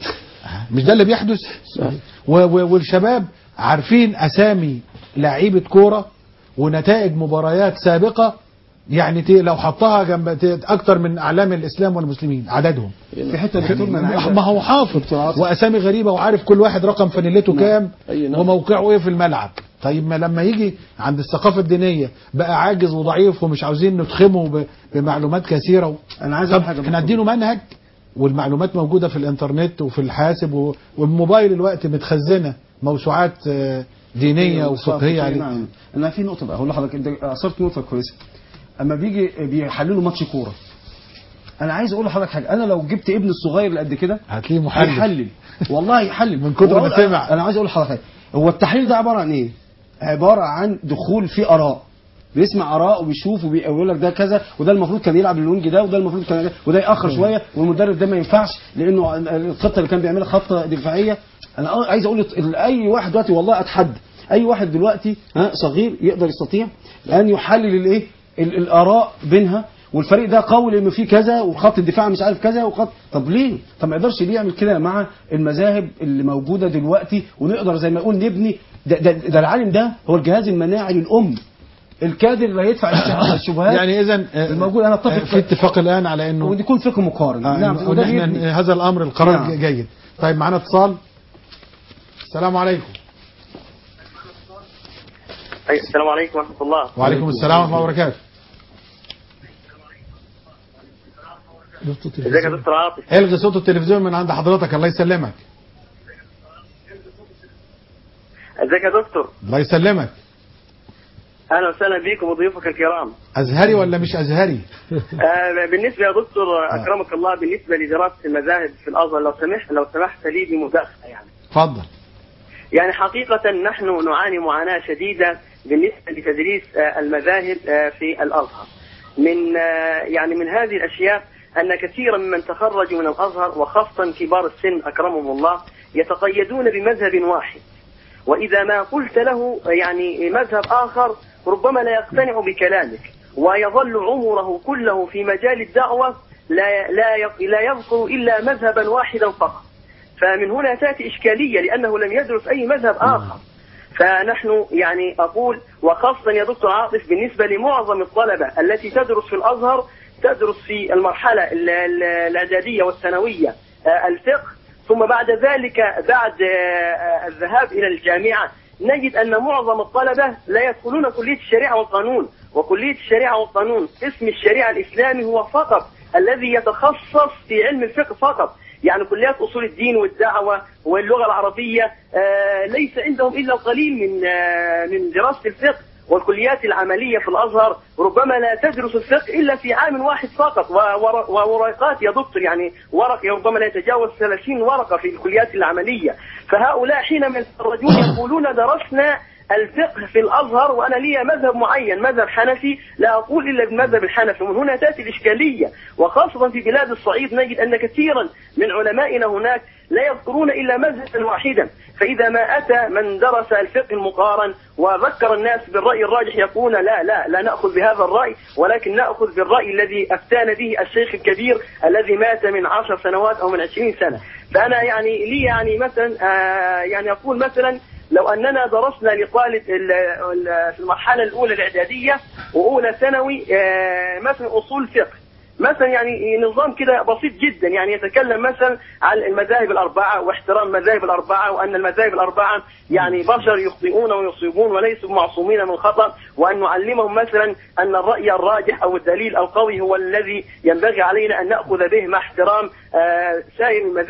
مش ده اللي بيحدث و و والشباب عارفين اسامي لعيبه كوره ونتائج مباريات سابقه يعني ت- لو حطها جنب ت- اكتر من اعلام الاسلام والمسلمين عددهم في حته دكتور ما انا عايز ما هو حافظ دكتور عاطف. واسامي غريبه وعارف كل واحد رقم فانيلته كام أي نعم. وموقعه ايه في الملعب طيب ما لما يجي عند الثقافه الدينيه بقى عاجز وضعيف ومش عاوزين نتخمه ب- بمعلومات كثيره و... انا عايز طب اقول حاجه احنا دكتور. اديله منهج والمعلومات موجوده في الانترنت وفي الحاسب و... والموبايل الوقت متخزنه موسوعات آه، دينيه وفقهيه عليه نعم انا في نقطه بقى هقول لحضرتك انت اثرت نقطه كويسه اما بيجي بيحللوا ماتش كوره انا عايز اقول لحضرتك حاجه انا لو جبت ابني الصغير اللي قد كده هتلاقيه محلل هيحلل والله يحلل من كتر ما وأقول- سمع. انا عايز اقول لحضرتك حاجه هو التحليل ده عباره عن ايه عباره عن دخول في اراء بيسمع اراء وبيشوف وبيقول لك ده كذا وده المفروض كان يلعب الوينج ده وده المفروض كان وده ياخر شويه والمدرب ده ما ينفعش لانه الخطه اللي كان بيعملها خطه دفاعيه انا عايز اقول لت- اي واحد دلوقتي والله اتحدى اي واحد دلوقتي ها صغير يقدر يستطيع ان يحلل الايه ال- الاراء بينها والفريق ده قوي لانه فيه كذا وخط الدفاع مش عارف كذا وخط طب ليه؟ طب ما يقدرش ليه يعمل كده مع المذاهب اللي موجوده دلوقتي ونقدر زي ما نقول نبني ده, ده, ده العالم ده هو الجهاز المناعي للام الكادر اللي هيدفع الشبهات- الشبهات يعني اذا الموجود انا اتفق في اتفاق الان على انه وده يكون فقه مقارن آه نعم إن- وده إن احنا بيبني. هذا الامر القرار نعم. جيد طيب معانا اتصال السلام عليكم أي- السلام عليكم ورحمة الله وعليكم السلام ورحمه الله وبركاته ازيك يا دكتور عاطف الغي صوت التلفزيون من عند حضرتك الله يسلمك ازيك يا دكتور الله يسلمك اهلا وسهلا بكم وضيوفك الكرام ازهري ولا مش ازهري آه بالنسبة يا دكتور اكرمك الله بالنسبة لدراسة المذاهب في الازهر لو سمحت لو سمحت لي بمداخلة يعني اتفضل يعني حقيقة نحن نعاني معاناة شديدة بالنسبة لتدريس آه، المذاهب آه، في الأزهر من آه، يعني من هذه الأشياء أن كثيرا ممن تخرجوا من الأزهر وخاصة كبار السن أكرمهم الله يتقيدون بمذهب واحد وإذا ما قلت له يعني مذهب آخر ربما لا يقتنع بكلامك ويظل عمره كله في مجال الدعوة لا لا يق- لا يذكر إلا مذهبا واحدا فقط فمن هنا تأتي إشكالية لأنه لم يدرس أي مذهب آخر فنحن يعني أقول وخاصة يا دكتور عاطف بالنسبة لمعظم الطلبة التي تدرس في الأزهر تدرس في المرحلة ال- ال- الإعدادية والثانوية آه، الفقه ثم بعد ذلك بعد آه، الذهاب إلى الجامعة نجد أن معظم الطلبة لا يدخلون كلية الشريعة والقانون وكلية الشريعة والقانون اسم الشريعة الإسلامي هو فقط الذي يتخصص في علم الفقه فقط يعني كليات أصول الدين والدعوة واللغة العربية آه، ليس عندهم إلا القليل من آه، من دراسة الفقه والكليات العملية في الأزهر ربما لا تدرس الفقه إلا في عام واحد فقط و- ور- وورقات يا دكتور يعني ورق ربما لا يتجاوز 30 ورقة في الكليات العملية فهؤلاء حينما يتخرجون يقولون درسنا الفقه في الازهر وانا لي مذهب معين مذهب حنفي لا اقول الا بالمذهب الحنفي ومن هنا تاتي الاشكاليه وخاصه في بلاد الصعيد نجد ان كثيرا من علمائنا هناك لا يذكرون الا مذهبا واحدا فاذا ما اتى من درس الفقه المقارن وذكر الناس بالراي الراجح يقولون لا لا لا ناخذ بهذا الراي ولكن ناخذ بالراي الذي افتانا به الشيخ الكبير الذي مات من عشر سنوات او من عشرين سنه فانا يعني لي يعني مثلا آه يعني اقول مثلا لو اننا درسنا لطالب ال- ال- في المرحله الاولى الاعداديه واولى ثانوي آه، مثلا اصول فقه مثلا يعني نظام كده بسيط جدا يعني يتكلم مثلا عن المذاهب الاربعه واحترام المذاهب الاربعه وان المذاهب الاربعه يعني بشر يخطئون ويصيبون وليسوا معصومين من خطا وان نعلمهم مثلا ان الراي الراجح او الدليل القوي هو الذي ينبغي علينا ان ناخذ به مع احترام آه، سائر المذاهب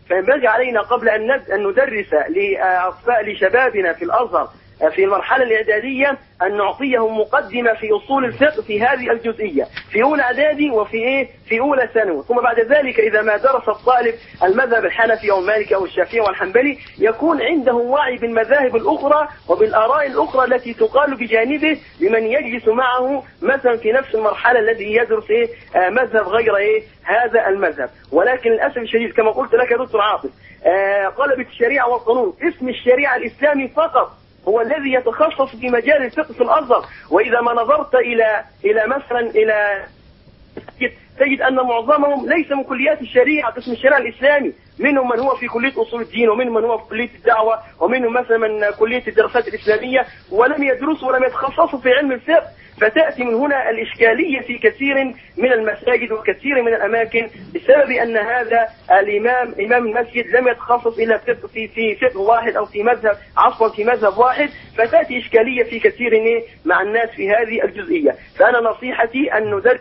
فينبغي علينا قبل أن ند- أن ندرس لأطفال لشبابنا في الأزهر في المرحلة الإعدادية أن نعطيهم مقدمة في أصول الفقه في هذه الجزئية في أولى إعدادي وفي إيه في أولى ثانوي ثم بعد ذلك إذا ما درس الطالب المذهب الحنفي أو المالكي أو الشافعي أو الحنبلي يكون عنده وعي بالمذاهب الأخرى وبالآراء الأخرى التي تقال بجانبه لمن يجلس معه مثلا في نفس المرحلة الذي يدرس إيه آه مذهب غير إيه هذا المذهب ولكن للأسف الشديد كما قلت لك يا دكتور عاطف آه قلبت الشريعة والقانون اسم الشريعة الإسلامي فقط هو الذي يتخصص في مجال الفقه في الازهر واذا ما نظرت الى الى مثلا الى تجد ان معظمهم ليس من كليات الشريعه قسم الشريعه الاسلامي منهم من هو في كليه اصول الدين ومنهم من هو في كليه الدعوه ومنهم مثلا من كليه الدراسات الاسلاميه ولم يدرسوا ولم يتخصصوا في علم الفقه فتاتي من هنا الاشكاليه في كثير من المساجد وكثير من الاماكن بسبب ان هذا الامام امام المسجد لم يتخصص الا في في في فقه واحد او في مذهب عفوا في مذهب واحد فتاتي اشكاليه في كثير إيه مع الناس في هذه الجزئيه فانا نصيحتي ان ندرس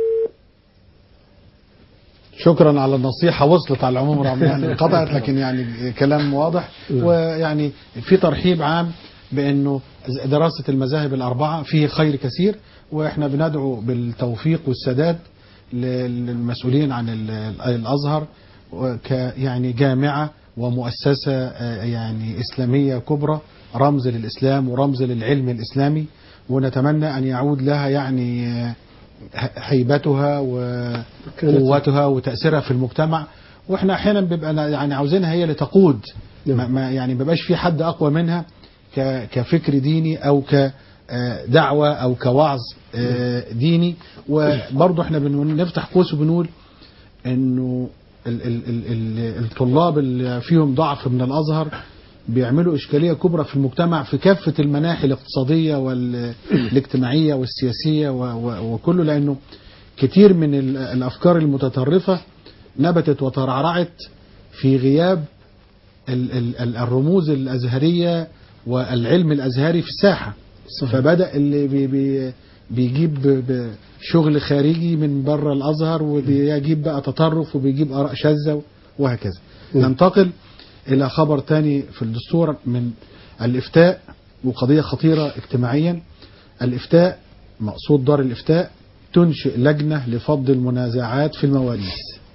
شكرا على النصيحة وصلت على العموم رغم يعني انقطعت لكن يعني كلام واضح ويعني في ترحيب عام بأنه دراسة المذاهب الأربعة فيه خير كثير وإحنا بندعو بالتوفيق والسداد للمسؤولين عن ال- الأزهر ك يعني جامعة ومؤسسة آه، يعني إسلامية كبرى رمز للإسلام ورمز للعلم الإسلامي ونتمنى أن يعود لها يعني آه، هيبتها وقوتها وتأثيرها في المجتمع واحنا احيانا بيبقى يعني عاوزينها هي اللي تقود ما ما- يعني ما بيبقاش في حد اقوى منها ك- كفكر ديني او كدعوة او كوعظ آه، ديني وبرضه احنا بنفتح قوس وبنقول انه ال- ال- ال- ال- الطلاب اللي فيهم ضعف من الازهر بيعملوا اشكاليه كبرى في المجتمع في كافه المناحي الاقتصاديه والاجتماعيه والسياسيه و- و- وكله لانه كتير من ال- الافكار المتطرفه نبتت وترعرعت في غياب ال- ال- ال- الرموز الازهريه والعلم الازهري في الساحه صحيح. فبدا اللي بي بي بيجيب ب- شغل خارجي من بره الازهر وبيجيب بقى تطرف وبيجيب اراء شاذه وهكذا م. ننتقل الى خبر تاني في الدستور من الافتاء وقضيه خطيره اجتماعيا الافتاء مقصود دار الافتاء تنشئ لجنه لفض المنازعات في المواريث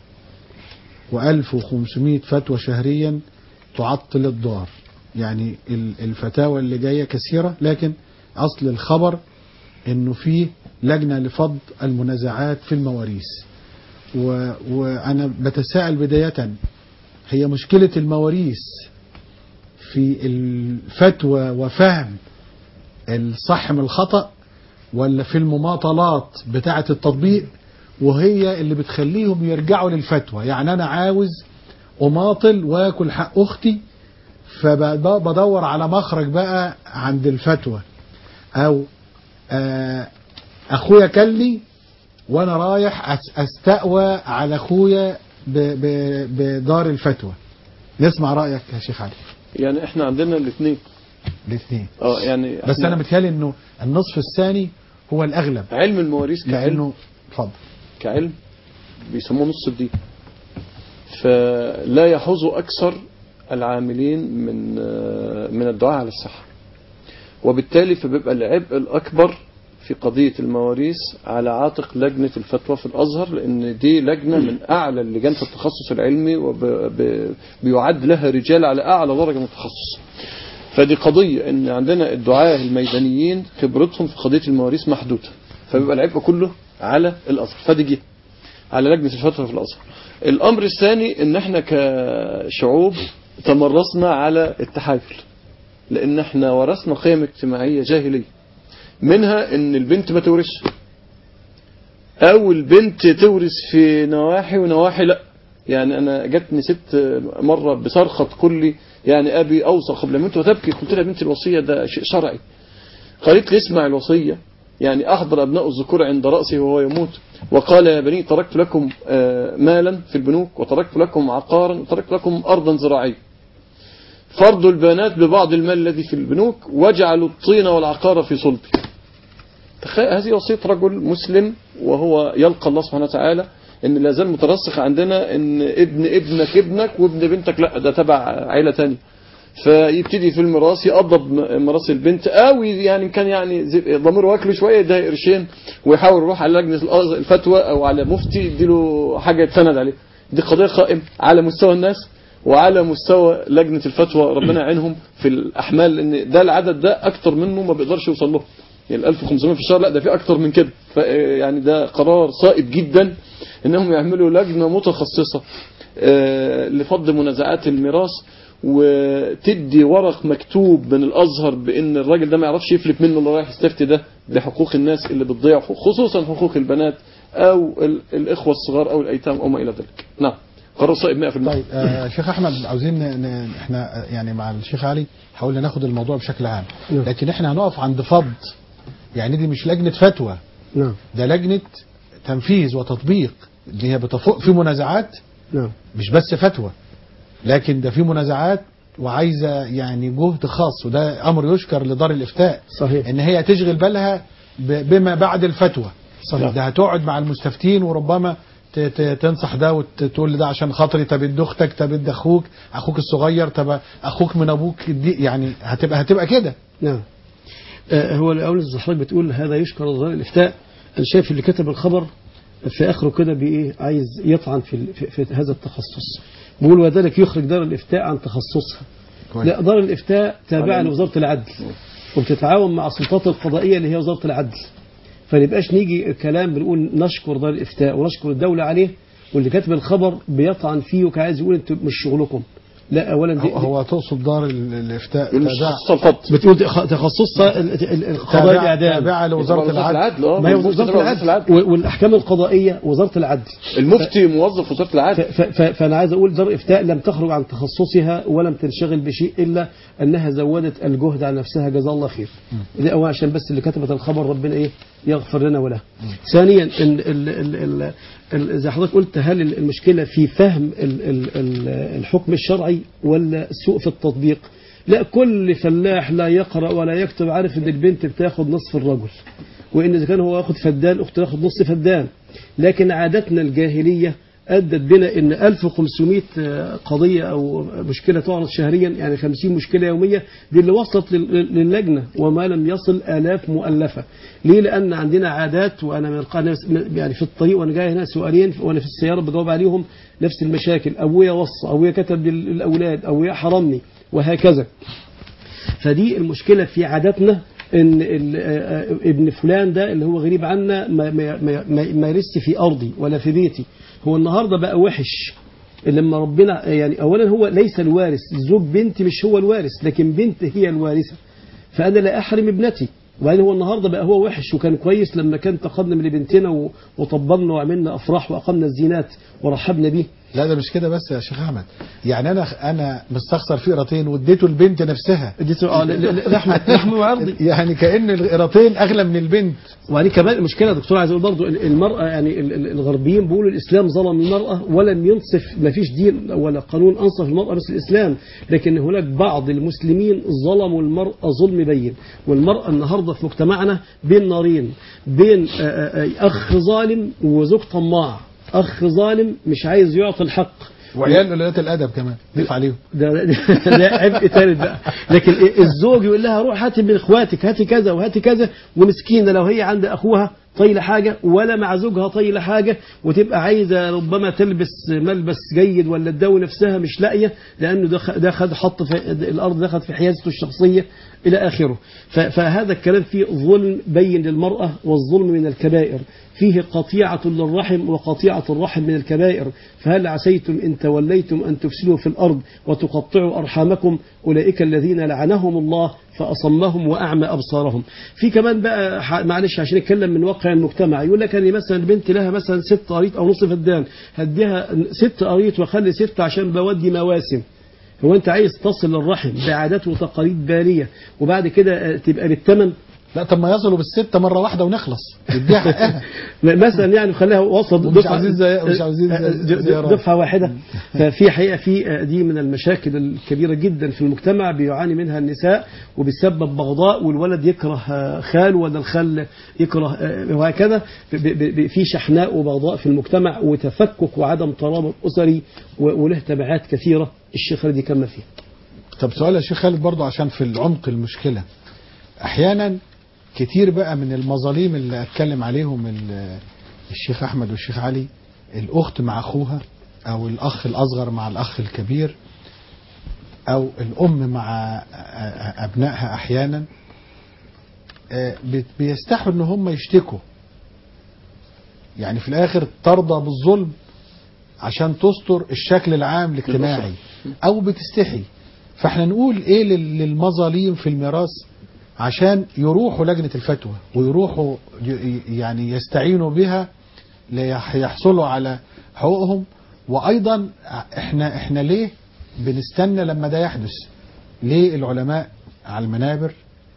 و1500 فتوى شهريا تعطل الدار يعني ال- الفتاوى اللي جايه كثيره لكن اصل الخبر انه في لجنه لفض المنازعات في المواريث و... وانا بتساءل بدايه هي مشكله المواريث في الفتوى وفهم الصح من الخطأ ولا في المماطلات بتاعة التطبيق وهي اللي بتخليهم يرجعوا للفتوى يعني أنا عاوز أماطل وآكل حق أختي فبدور على مخرج بقى عند الفتوى أو آه، أخويا كلني وأنا رايح أس- أستقوى على أخويا ب- ب- بدار الفتوى نسمع رأيك يا شيخ علي يعني احنا عندنا الاثنين الاثنين اه يعني بس إحنا انا متهيألي انه النصف الثاني هو الاغلب علم المواريث كعلم لانه اتفضل كعلم بيسموه نص الدين فلا يحوز أكثر العاملين من آه، من الدعاء على الصحة وبالتالي فبيبقى العبء الأكبر في قضية المواريث على عاتق لجنة الفتوى في الأزهر لأن دي لجنة من أعلى اللجان في التخصص العلمي وبيعد لها رجال على أعلى درجة من التخصص فدي قضية ان عندنا الدعاة الميدانيين خبرتهم في قضية المواريث محدودة فبيبقى العبء كله على الازهر فدي جه على لجنة الفتوى في الازهر الامر الثاني ان احنا كشعوب تمرسنا على التحايل لان احنا ورثنا قيم اجتماعية جاهلية منها ان البنت ما تورثش او البنت تورث في نواحي ونواحي لا يعني انا جاتني ست مرة بصرخة تقول لي يعني ابي اوصى قبل موته وتبكي قلت لها يا بنتي الوصية ده شيء شرعي قالت لي اسمع الوصية يعني احضر ابناء الذكور عند رأسه وهو يموت وقال يا بني تركت لكم آه، مالا في البنوك وتركت لكم عقارا وتركت لكم ارضا زراعية فرضوا البنات ببعض المال الذي في البنوك وجعلوا الطين والعقار في صلبي تخيل هذه وصية رجل مسلم وهو يلقى الله سبحانه وتعالى ان لا زال مترسخ عندنا ان ابن ابنك ابنك وابن بنتك لا ده تبع عيله ثانيه فيبتدي في الميراث يقضب م- ميراث البنت او يعني كان يعني زي- ضميره واكله شويه يديها قرشين ويحاول يروح على لجنه الأز- الفتوى او على مفتي يديله حاجه يتسند عليه دي قضيه قائمه على مستوى الناس وعلى مستوى لجنه الفتوى ربنا يعينهم في الاحمال لان ده العدد ده اكتر منه ما بيقدرش يوصل له يعني ال 1500 في الشهر لا ده في اكتر من كده ف- يعني ده قرار صائب جدا انهم يعملوا لجنه متخصصه آه، لفض منازعات الميراث وتدي ورق مكتوب من الازهر بان الراجل ده ما يعرفش يفلت منه اللي رايح يستفتي ده بحقوق الناس اللي بتضيع خصوصا حقوق البنات او ال- الاخوه الصغار او الايتام او ما الى ذلك نعم قرار صائب 100% طيب آه شيخ احمد عاوزين ن- ن- احنا آه، يعني مع الشيخ علي حاولنا ناخد الموضوع بشكل عام نعم. لكن احنا هنقف عند فض يعني دي مش لجنه فتوى نعم ده لجنه تنفيذ وتطبيق دي هي بتفوق في منازعات نعم مش بس فتوى لكن ده في منازعات وعايزه يعني جهد خاص وده امر يشكر لدار الافتاء صحيح ان هي تشغل بالها ب- بما بعد الفتوى صحيح. ده هتقعد مع المستفتين وربما ت- ت- تنصح ده وتقول لي ده عشان خاطري طب ادي اختك طب ادي اخوك اخوك الصغير طب اخوك من ابوك دي يعني هتبقى هتبقى كده نعم آه، هو الأول زي حضرتك بتقول هذا يشكر لدار الإفتاء أنا شايف اللي كتب الخبر في آخره كده بإيه عايز يطعن في, ال- في, في هذا التخصص بيقول وذلك يخرج دار الإفتاء عن تخصصها كويس. لا دار الإفتاء تابعة لوزارة العدل وبتتعاون مع السلطات القضائية اللي هي وزارة العدل فنبقاش نيجي كلام بنقول نشكر دار الإفتاء ونشكر الدولة عليه واللي كاتب الخبر بيطعن فيه وكعايز يقول انتوا مش شغلكم لا اولا دي, هو, هو تقصد دار ال- الافتاء يقول مش تابعة- خصوصا الفض بتقول تخ- تخصصها ال- ال- القضاء تابعة الاعدام تابعة لوزاره العدل اه ما هي موجود وزارة تبع العدل و- والأحكام القضائية وزارة العدل المفتي موظف وزاره ف- العدل ف- ف- فأنا عايز أقول دار إفتاء لم تخرج عن تخصصها ولم تنشغل بشيء إلا أنها زودت الجهد على نفسها جزاه الله خير دي أول عشان بس اللي كتبت الخبر ربنا إيه يغفر لنا وله ثانيا ال ال ال ال ال زي حضرتك قلت هل المشكلة في فهم ال ال ال الحكم الشرعي ولا سوء في التطبيق لا كل فلاح لا يقرأ ولا يكتب عارف ان البنت بتاخد نصف الرجل وان اذا كان هو ياخد فدان اخته تاخد نص فدان لكن عادتنا الجاهليه ادت بنا ان 1500 قضيه او مشكله تعرض شهريا يعني 50 مشكله يوميه دي اللي وصلت لل- للجنه وما لم يصل الاف مؤلفه ليه لان عندنا عادات وانا من القناة يعني في الطريق وانا جاي هنا سؤالين وانا في السياره بجاوب عليهم نفس المشاكل ابويا وصى ابويا كتب للاولاد ابويا حرمني وهكذا فدي المشكلة في عاداتنا ان ال- آه، ابن فلان ده اللي هو غريب عنا ما, ما, ما, ما, ما يرث في ارضي ولا في بيتي هو النهارده بقى وحش لما ربنا يعني اولا هو ليس الوارث زوج بنتي مش هو الوارث لكن بنت هي الوارثه فانا لا احرم ابنتي وبعدين هو النهارده بقى هو وحش وكان كويس لما كان تقدم لبنتنا و- وطبلنا وعملنا افراح واقمنا الزينات ورحبنا بيه لا ده مش كده بس يا شيخ احمد يعني انا انا مستخسر في قيرتين واديته البنت نفسها اديته اه ل- ل- لحمه لحمه وعرضي يعني كأن القيرتين اغلى من البنت وبعدين كمان المشكله يا دكتور عايز اقول برضه المراه يعني ال- ال- الغربيين بيقولوا الاسلام ظلم المراه ولم ينصف ما فيش دين ولا قانون انصف المراه مثل الاسلام لكن هناك بعض المسلمين ظلموا المراه ظلم بين والمراه النهارده في مجتمعنا بين نارين بين آه، آه، آه، اخ ظالم وزوج طماع اخ ظالم مش عايز يعطي الحق وعيال قليلات الادب كمان ضيف عليهم ده ده, ده عبء ثالث بقى لكن الزوج يقول لها روح هاتي من اخواتك هاتي كذا وهاتي كذا ومسكينه لو هي عند اخوها طايله حاجه ولا مع زوجها طايله حاجه وتبقى عايزه ربما تلبس ملبس جيد ولا تداوي نفسها مش لاقيه لانه ده خ- ده خد حط في الارض دخلت في حيازته الشخصيه الى اخره ف- فهذا الكلام فيه ظلم بين للمراه والظلم من الكبائر فيه قطيعة للرحم وقطيعة الرحم من الكبائر فهل عسيتم إن توليتم أن تفسدوا في الأرض وتقطعوا أرحامكم أولئك الذين لعنهم الله فأصمهم وأعمى أبصارهم في كمان بقى ح- معلش عشان نتكلم من واقع المجتمع يقول لك أنا مثلا بنت لها مثلا ست قريط أو نص فدان هديها ست قريط وأخلي ست عشان بودي مواسم هو أنت عايز تصل للرحم بعادات وتقاليد بالية وبعد كده آه، تبقى بالثمن لا طب ما يصلوا بالستة مرة واحدة ونخلص يديها حقها مثلا يعني خليها وسط ومش عاوزين زي- مش عاوزين زي- د- د- زيارات. دفعه واحده ففي حقيقه في دي من المشاكل الكبيره جدا في المجتمع بيعاني منها النساء وبتسبب بغضاء والولد يكره آه، خاله ولا الخال يكره آه، وهكذا ب- ب- ب- في شحناء وبغضاء في المجتمع وتفكك وعدم ترابط اسري و- وله تبعات كثيره الشيخ خالد يكمل فيها طب سؤال يا شيخ خالد برضو عشان في العمق المشكلة احيانا كتير بقى من المظاليم اللي اتكلم عليهم ال- الشيخ احمد والشيخ علي الاخت مع اخوها او الاخ الاصغر مع الاخ الكبير او الام مع ابنائها احيانا آه، بت- بيستحوا ان هم يشتكوا يعني في الاخر ترضى بالظلم عشان تستر الشكل العام الاجتماعي او بتستحي فاحنا نقول ايه لل- للمظاليم في الميراث عشان يروحوا لجنة الفتوى ويروحوا ي- يعني يستعينوا بها ليحصلوا على حقوقهم وايضا احنا احنا ليه بنستنى لما ده يحدث ليه العلماء على المنابر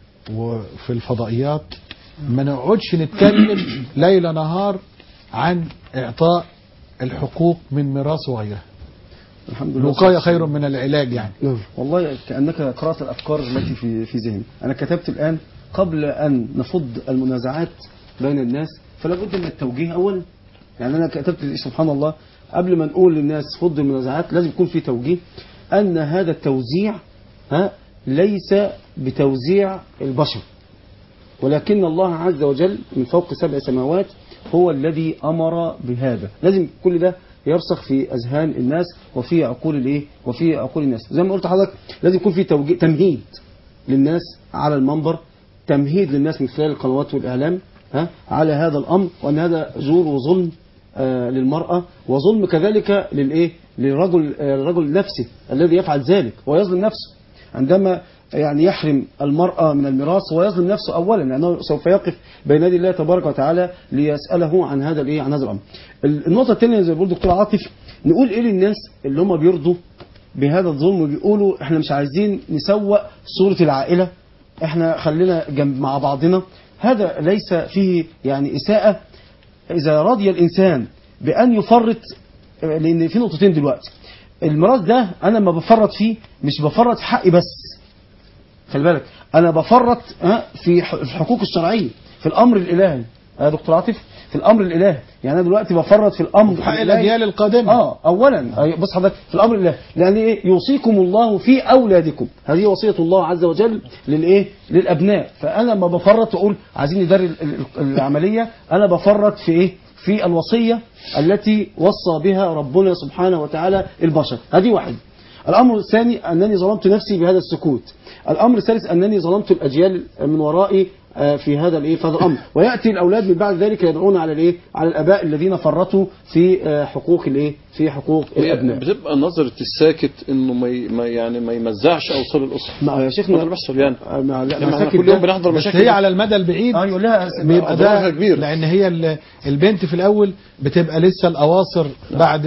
وفي الفضائيات ما نقعدش نتكلم ليل نهار عن اعطاء الحقوق من ميراث وغيرها الحمد لله الوقاية خير من العلاج يعني والله كأنك قرأت الأفكار التي في في ذهني أنا كتبت الآن قبل أن نفض المنازعات بين الناس فلا بد من التوجيه أولا يعني أنا كتبت سبحان الله قبل ما نقول للناس فض المنازعات لازم يكون في توجيه أن هذا التوزيع ها ليس بتوزيع البشر ولكن الله عز وجل من فوق سبع سماوات هو الذي أمر بهذا لازم كل ده يرسخ في أذهان الناس وفي عقول الايه وفي عقول الناس زي ما قلت لحضرتك لازم يكون في توجيه تمهيد للناس على المنبر تمهيد للناس من خلال القنوات والإعلام ها على هذا الأمر وأن هذا زور وظلم آه للمرأة وظلم كذلك للإيه للرجل آه الرجل نفسه الذي يفعل ذلك ويظلم نفسه عندما يعني يحرم المرأة من الميراث ويظلم نفسه أولا لأنه سوف يقف بين يدي الله تبارك وتعالى ليسأله عن هذا الإيه عن هذا الأمر. النقطة الثانية زي ما بيقول دكتور عاطف نقول إيه للناس اللي هم بيرضوا بهذا الظلم وبيقولوا إحنا مش عايزين نسوق صورة العائلة إحنا خلينا جنب مع بعضنا هذا ليس فيه يعني إساءة إذا رضي الإنسان بأن يفرط لأن في نقطتين دلوقتي الميراث ده أنا ما بفرط فيه مش بفرط في حقي بس خلي بالك انا بفرط ها، في ح- الحقوق الشرعيه في الامر الالهي يا دكتور عاطف في الامر الالهي يعني انا دلوقتي بفرط في الامر في حق الإلهي. الأجيال القادمة اه اولا أي- بص حضرتك في الامر الالهي لان ايه يوصيكم الله في اولادكم هذه وصيه الله عز وجل للايه للابناء فانا ما بفرط واقول عايزين ندري ال- ال- العمليه انا بفرط في ايه في الوصيه التي وصى بها ربنا سبحانه وتعالى البشر هذه واحد الأمر الثاني أنني ظلمت نفسي بهذا السكوت الأمر الثالث أنني ظلمت الأجيال من ورائي آه، في هذا الايه في هذا الامر وياتي الاولاد من بعد ذلك يدعون على الايه على الاباء الذين فرطوا في آه، حقوق الايه في حقوق هي الابناء بتبقى نظرة الساكت انه ما ي- ما يعني ما يمزعش اوصال الاسره ما يا شيخنا ده اللي بيحصل يعني آه، ما لا يعني ما احنا ساكت كل يوم ده- بنحضر بس مشاكل هي على المدى البعيد اه يقول لها بيبقى أضرارها ده كبيرة. لان هي ال- البنت في الاول بتبقى لسه الاواصر بعد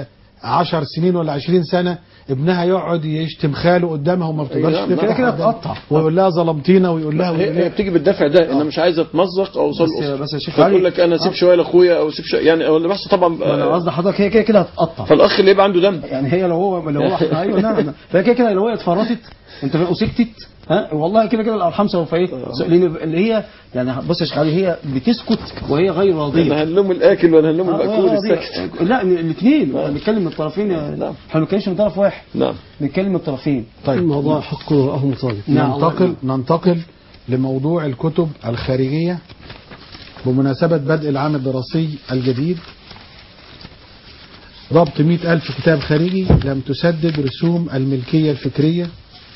عشر سنين ولا عشرين سنة ابنها يقعد يشتم خاله قدامها وما بتقدرش نعم، تفتح كده كده قدامها. تقطع. ويقول لها ظلمتينا ويقول لها ويقول هي هي لها بتيجي بالدافع ده انا مش عايزه اتمزق او اوصل بس- الاسره بس يا شيخ فتقول علي- لك انا سيب آه. شويه لاخويا او سيب شويه يعني هو اللي بيحصل طبعا انا آه، قصدي حضرتك هي كده كده هتقطع فالاخ اللي يبقى عنده دم يعني هي لو هو لو هو ايوه نعم نعم. فهي كده كده لو هي اتفرطت انت فاهم وسكتت ها والله كده كده الارحام سوف ايه لان اللي هي يعني بص يا شيخ علي هي بتسكت وهي غير راضيه انا هنلوم الاكل وانا هنلوم آه، المأكول آه، راضية. الساكت لا الاثنين بنتكلم من الطرفين يا- نعم. احنا ما بنتكلمش من طرف واحد نعم بنتكلم من الطرفين طيب الموضوع حق رآه مطالب نعم. ننتقل ننتقل لموضوع الكتب الخارجية بمناسبة بدء العام الدراسي الجديد ضبط مئة ألف كتاب خارجي لم تسدد رسوم الملكية الفكرية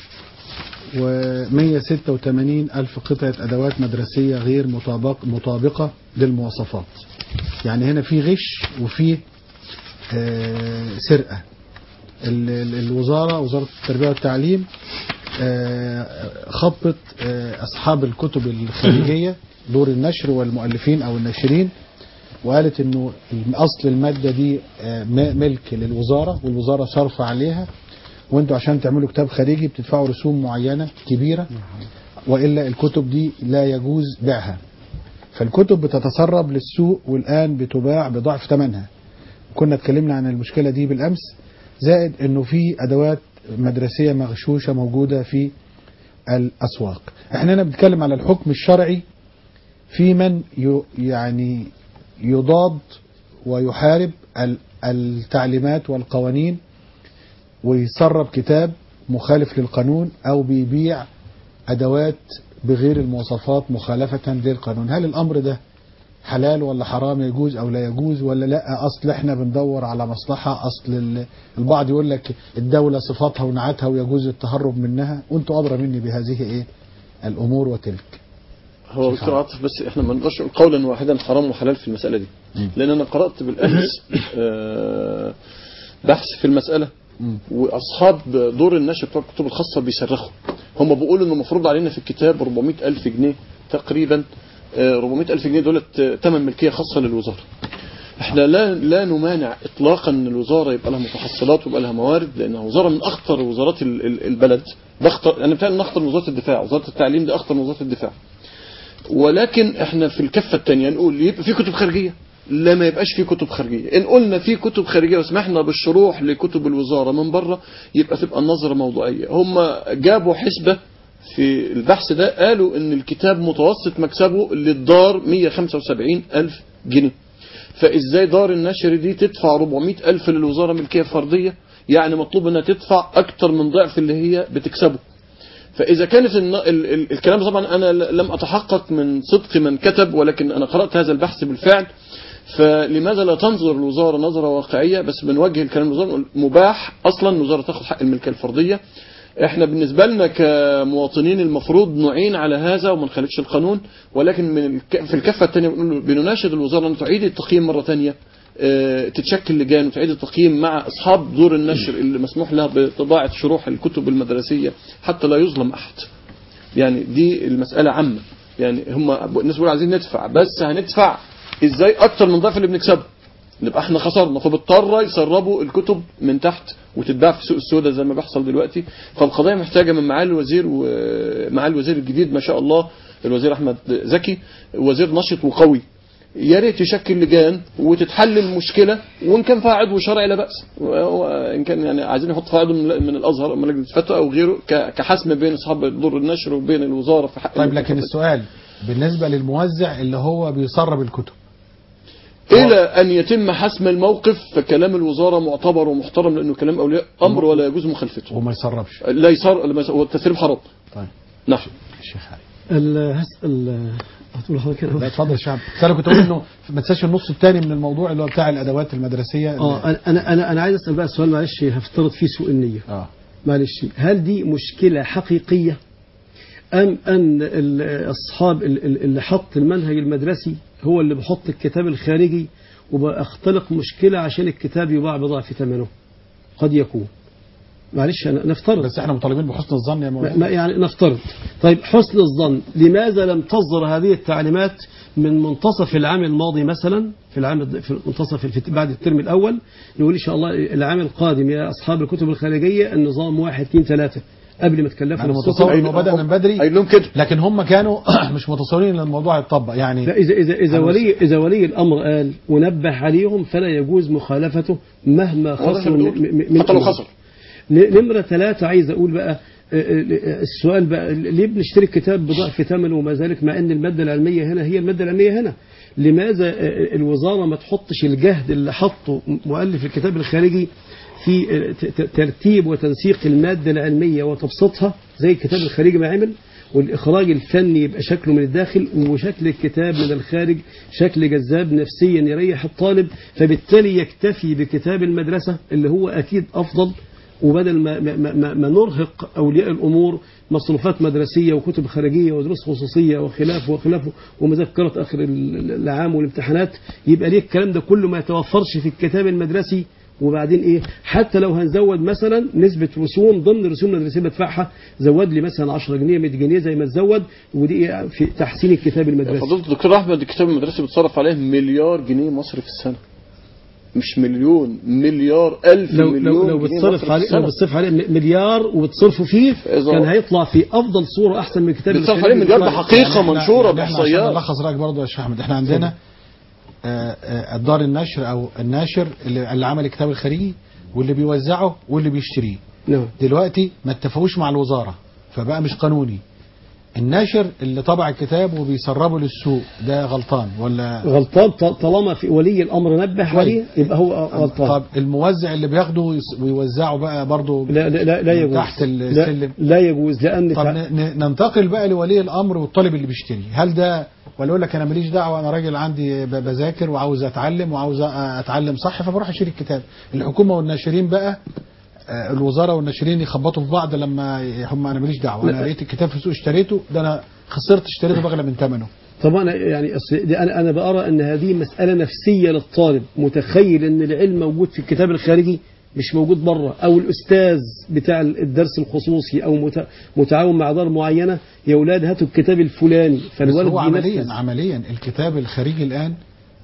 و186 ألف قطعة أدوات مدرسية غير مطابق مطابقة للمواصفات يعني هنا في غش وفي آه، سرقة ال- ال- الوزارة وزارة التربية والتعليم آه، خطت آه، أصحاب الكتب الخارجية دور النشر والمؤلفين أو الناشرين وقالت انه اصل الماده دي آه، م- ملك للوزاره والوزاره صارفه عليها وانتوا عشان تعملوا كتاب خارجي بتدفعوا رسوم معينه كبيره وإلا الكتب دي لا يجوز بيعها فالكتب بتتسرب للسوق والآن بتباع بضعف ثمنها كنا اتكلمنا عن المشكلة دي بالأمس زائد أنه في أدوات مدرسية مغشوشة موجودة في الأسواق احنا هنا بنتكلم على الحكم الشرعي في من ي- يعني يضاد ويحارب ال- التعليمات والقوانين ويسرب كتاب مخالف للقانون أو بيبيع أدوات بغير المواصفات مخالفة للقانون هل الأمر ده حلال ولا حرام يجوز أو لا يجوز ولا لا أصل احنا بندور على مصلحة أصل ال- البعض يقول لك الدولة صفاتها ونعتها ويجوز التهرب منها وانتوا أدرى مني بهذه إيه الأمور وتلك هو دكتور عاطف بس احنا ما نقدرش نقول قولا واحدا حرام وحلال في المسألة دي لأن أنا قرأت بالأمس آه، بحث في المسألة وأصحاب دور النشر بتوع الكتب الخاصة بيصرخوا هم بيقولوا إنه المفروض علينا في الكتاب 400 ألف جنيه تقريبا آه، 400 ألف جنيه دولت آه، تمن ملكية خاصة للوزارة احنا لا لا نمانع اطلاقا ان الوزاره يبقى لها متحصلات ويبقى لها موارد لانها وزاره من اخطر وزارات ال- ال- البلد ده اخطر انا بتكلم من اخطر من وزاره الدفاع وزاره التعليم دي اخطر من وزاره الدفاع ولكن احنا في الكفه الثانيه نقول يبقى في كتب خارجيه لا ما يبقاش في كتب خارجيه ان قلنا في كتب خارجيه وسمحنا بالشروح لكتب الوزاره من بره يبقى تبقى النظره موضوعيه هم جابوا حسبه في البحث ده قالوا ان الكتاب متوسط مكسبه للدار 175 الف جنيه فازاي دار النشر دي تدفع 400 الف للوزاره ملكيه فرديه يعني مطلوب انها تدفع اكتر من ضعف اللي هي بتكسبه فإذا كانت الن- ال- ال- الكلام طبعا أنا ل- لم أتحقق من صدق من كتب ولكن أنا قرأت هذا البحث بالفعل فلماذا لا تنظر الوزارة نظرة واقعية بس بنوجه الكلام للوزارة نقول مباح أصلا الوزارة تاخد حق الملكية الفردية احنا بالنسبة لنا كمواطنين المفروض نعين على هذا وما نخالفش القانون ولكن من الك... في الكفة الثانية بنقول بنناشد الوزارة أن تعيد التقييم مرة ثانية اه، تتشكل لجان وتعيد التقييم مع أصحاب دور النشر اللي مسموح لها بطباعة شروح الكتب المدرسية حتى لا يظلم أحد يعني دي المسألة عامة يعني هم الناس بيقولوا عايزين ندفع بس هندفع ازاي اكتر من ضعف اللي بنكسبه نبقى احنا خسرنا فبالطر يسربوا الكتب من تحت وتتباع في سوق السوداء زي ما بيحصل دلوقتي فالقضيه محتاجه من معالي الوزير ومعالي الوزير الجديد ما شاء الله الوزير احمد زكي وزير نشط وقوي يا ريت يشكل لجان وتتحل المشكله وان كان فيها عضو شرعي لا باس وان كان يعني عايزين يحط فيها عضو من من الازهر او من لجنه الفتوى او غيره ك- كحسم بين اصحاب دور النشر وبين الوزاره في حق طيب لكن السؤال بالنسبة للموزع اللي هو بيسرب الكتب إلى أن يتم حسم الموقف فكلام الوزارة معتبر ومحترم لأنه كلام أولياء أمر ولا يجوز مخالفته وما يسربش لا يصار لا يصار- هو التسريب حرام طيب نعم الشيخ علي ال- هسأل هتقول لحضرتك لا كده اتفضل يا شعب بس انا كنت اقول انه ما تنساش النص الثاني من الموضوع اللي هو بتاع الادوات المدرسيه اه انا انا انا انا عايز اسال بقى سؤال معلش هفترض فيه سوء النيه اه معلش هل دي مشكلة حقيقية أم أن ال- أصحاب ال- ال- اللي حط المنهج المدرسي هو اللي بحط الكتاب الخارجي وبأختلق مشكلة عشان الكتاب يباع بضعف ثمنه قد يكون معلش أنا نفترض بس احنا مطالبين بحسن الظن يا ما مولانا ما- يعني نفترض طيب حسن الظن لماذا لم تصدر هذه التعليمات من منتصف العام الماضي مثلا في العام الد- في منتصف الفت- بعد الترم الأول نقول إن شاء الله العام القادم يا أصحاب الكتب الخارجية النظام واحد اثنين ثلاثة قبل ما تكلفوا انا نفسكم متصور انه بدا من بدري قايل لهم كده لكن هم كانوا مش متصورين ان الموضوع يتطبق يعني لا إذا إذا إذا أنا ولي إذا ولي الأمر قال ونبه عليهم فلا يجوز مخالفته مهما واضح إحنا خسروا بنقول. من- من- حتى لو من- خسر ن- نمرة ثلاثة عايز أقول بقى آه، آه، السؤال بقى ليه بنشتري الكتاب بضعف ثمنه وما ذلك مع أن المادة العلمية هنا هي المادة العلمية هنا لماذا آه، الوزارة ما تحطش الجهد اللي حطه مؤلف الكتاب الخارجي في آه، ت- ت- ترتيب وتنسيق المادة العلمية وتبسيطها زي الكتاب الخارجي ما عمل والإخراج الفني يبقى شكله من الداخل وشكل الكتاب من الخارج شكل جذاب نفسيا يريح الطالب فبالتالي يكتفي بكتاب المدرسة اللي هو أكيد أفضل وبدل ما, ما, ما, ما نرهق أولياء الأمور مصروفات مدرسية وكتب خارجية ودروس خصوصية وخلافه وخلافه ومذكرة آخر ال- العام والامتحانات يبقى ليه الكلام ده كله ما يتوفرش في الكتاب المدرسي وبعدين ايه حتى لو هنزود مثلا نسبة رسوم ضمن رسوم المدرسية بدفعها زود لي مثلا 10 جنيه 100 جنيه زي ما تزود ودي إيه في تحسين الكتاب المدرسي فضيلة الدكتور أحمد الكتاب المدرسي بتصرف عليه مليار جنيه مصري في السنة مش مليون مليار ألف لو مليون لو لو جنيه بتصرف مصرف عليه في السنة. لو بتصرف عليه م- مليار وبتصرفه فيه إذا- كان هيطلع في افضل صوره احسن من الكتاب بتصرف الخارجي. عليه مليار ده حقيقة يعني إحنا- منشورة يعني إحنا عشان بإحصائيات نلخص رايك برضه يا شيخ احمد احنا عندنا آه، آه، الدار النشر او الناشر اللي, اللي عمل الكتاب الخارجي واللي بيوزعه واللي بيشتريه نعم دلوقتي ما اتفقوش مع الوزاره فبقى مش قانوني الناشر اللي طبع الكتاب وبيسربه للسوق ده غلطان ولا غلطان ط- طالما في ولي الامر نبه عليه يبقى هو غلطان طب الموزع اللي بياخده ويس- ويوزعه بقى برضه لا لا لا, لا من يجوز تحت لا, السلم. لا يجوز لان طب تع- ن- ن- ننتقل بقى لولي الامر والطالب اللي بيشتري هل ده ولا يقول لك انا ماليش دعوه انا راجل عندي ب- بذاكر وعاوز اتعلم وعاوز أ- اتعلم صح فبروح اشتري الكتاب الحكومه والناشرين بقى آه، الوزاره والناشرين يخبطوا في بعض لما ي- هم انا ماليش دعوه انا لا. لقيت الكتاب في السوق اشتريته ده انا خسرت اشتريته باغلى من ثمنه طب انا يعني أصل دي انا انا بارى ان هذه مساله نفسيه للطالب متخيل ان العلم موجود في الكتاب الخارجي مش موجود بره او الاستاذ بتاع الدرس الخصوصي او مت- متعاون مع دار معينه يا اولاد هاتوا الكتاب الفلاني بس فالولد هو عمليا ينفذ عمليا الكتاب الخارجي الان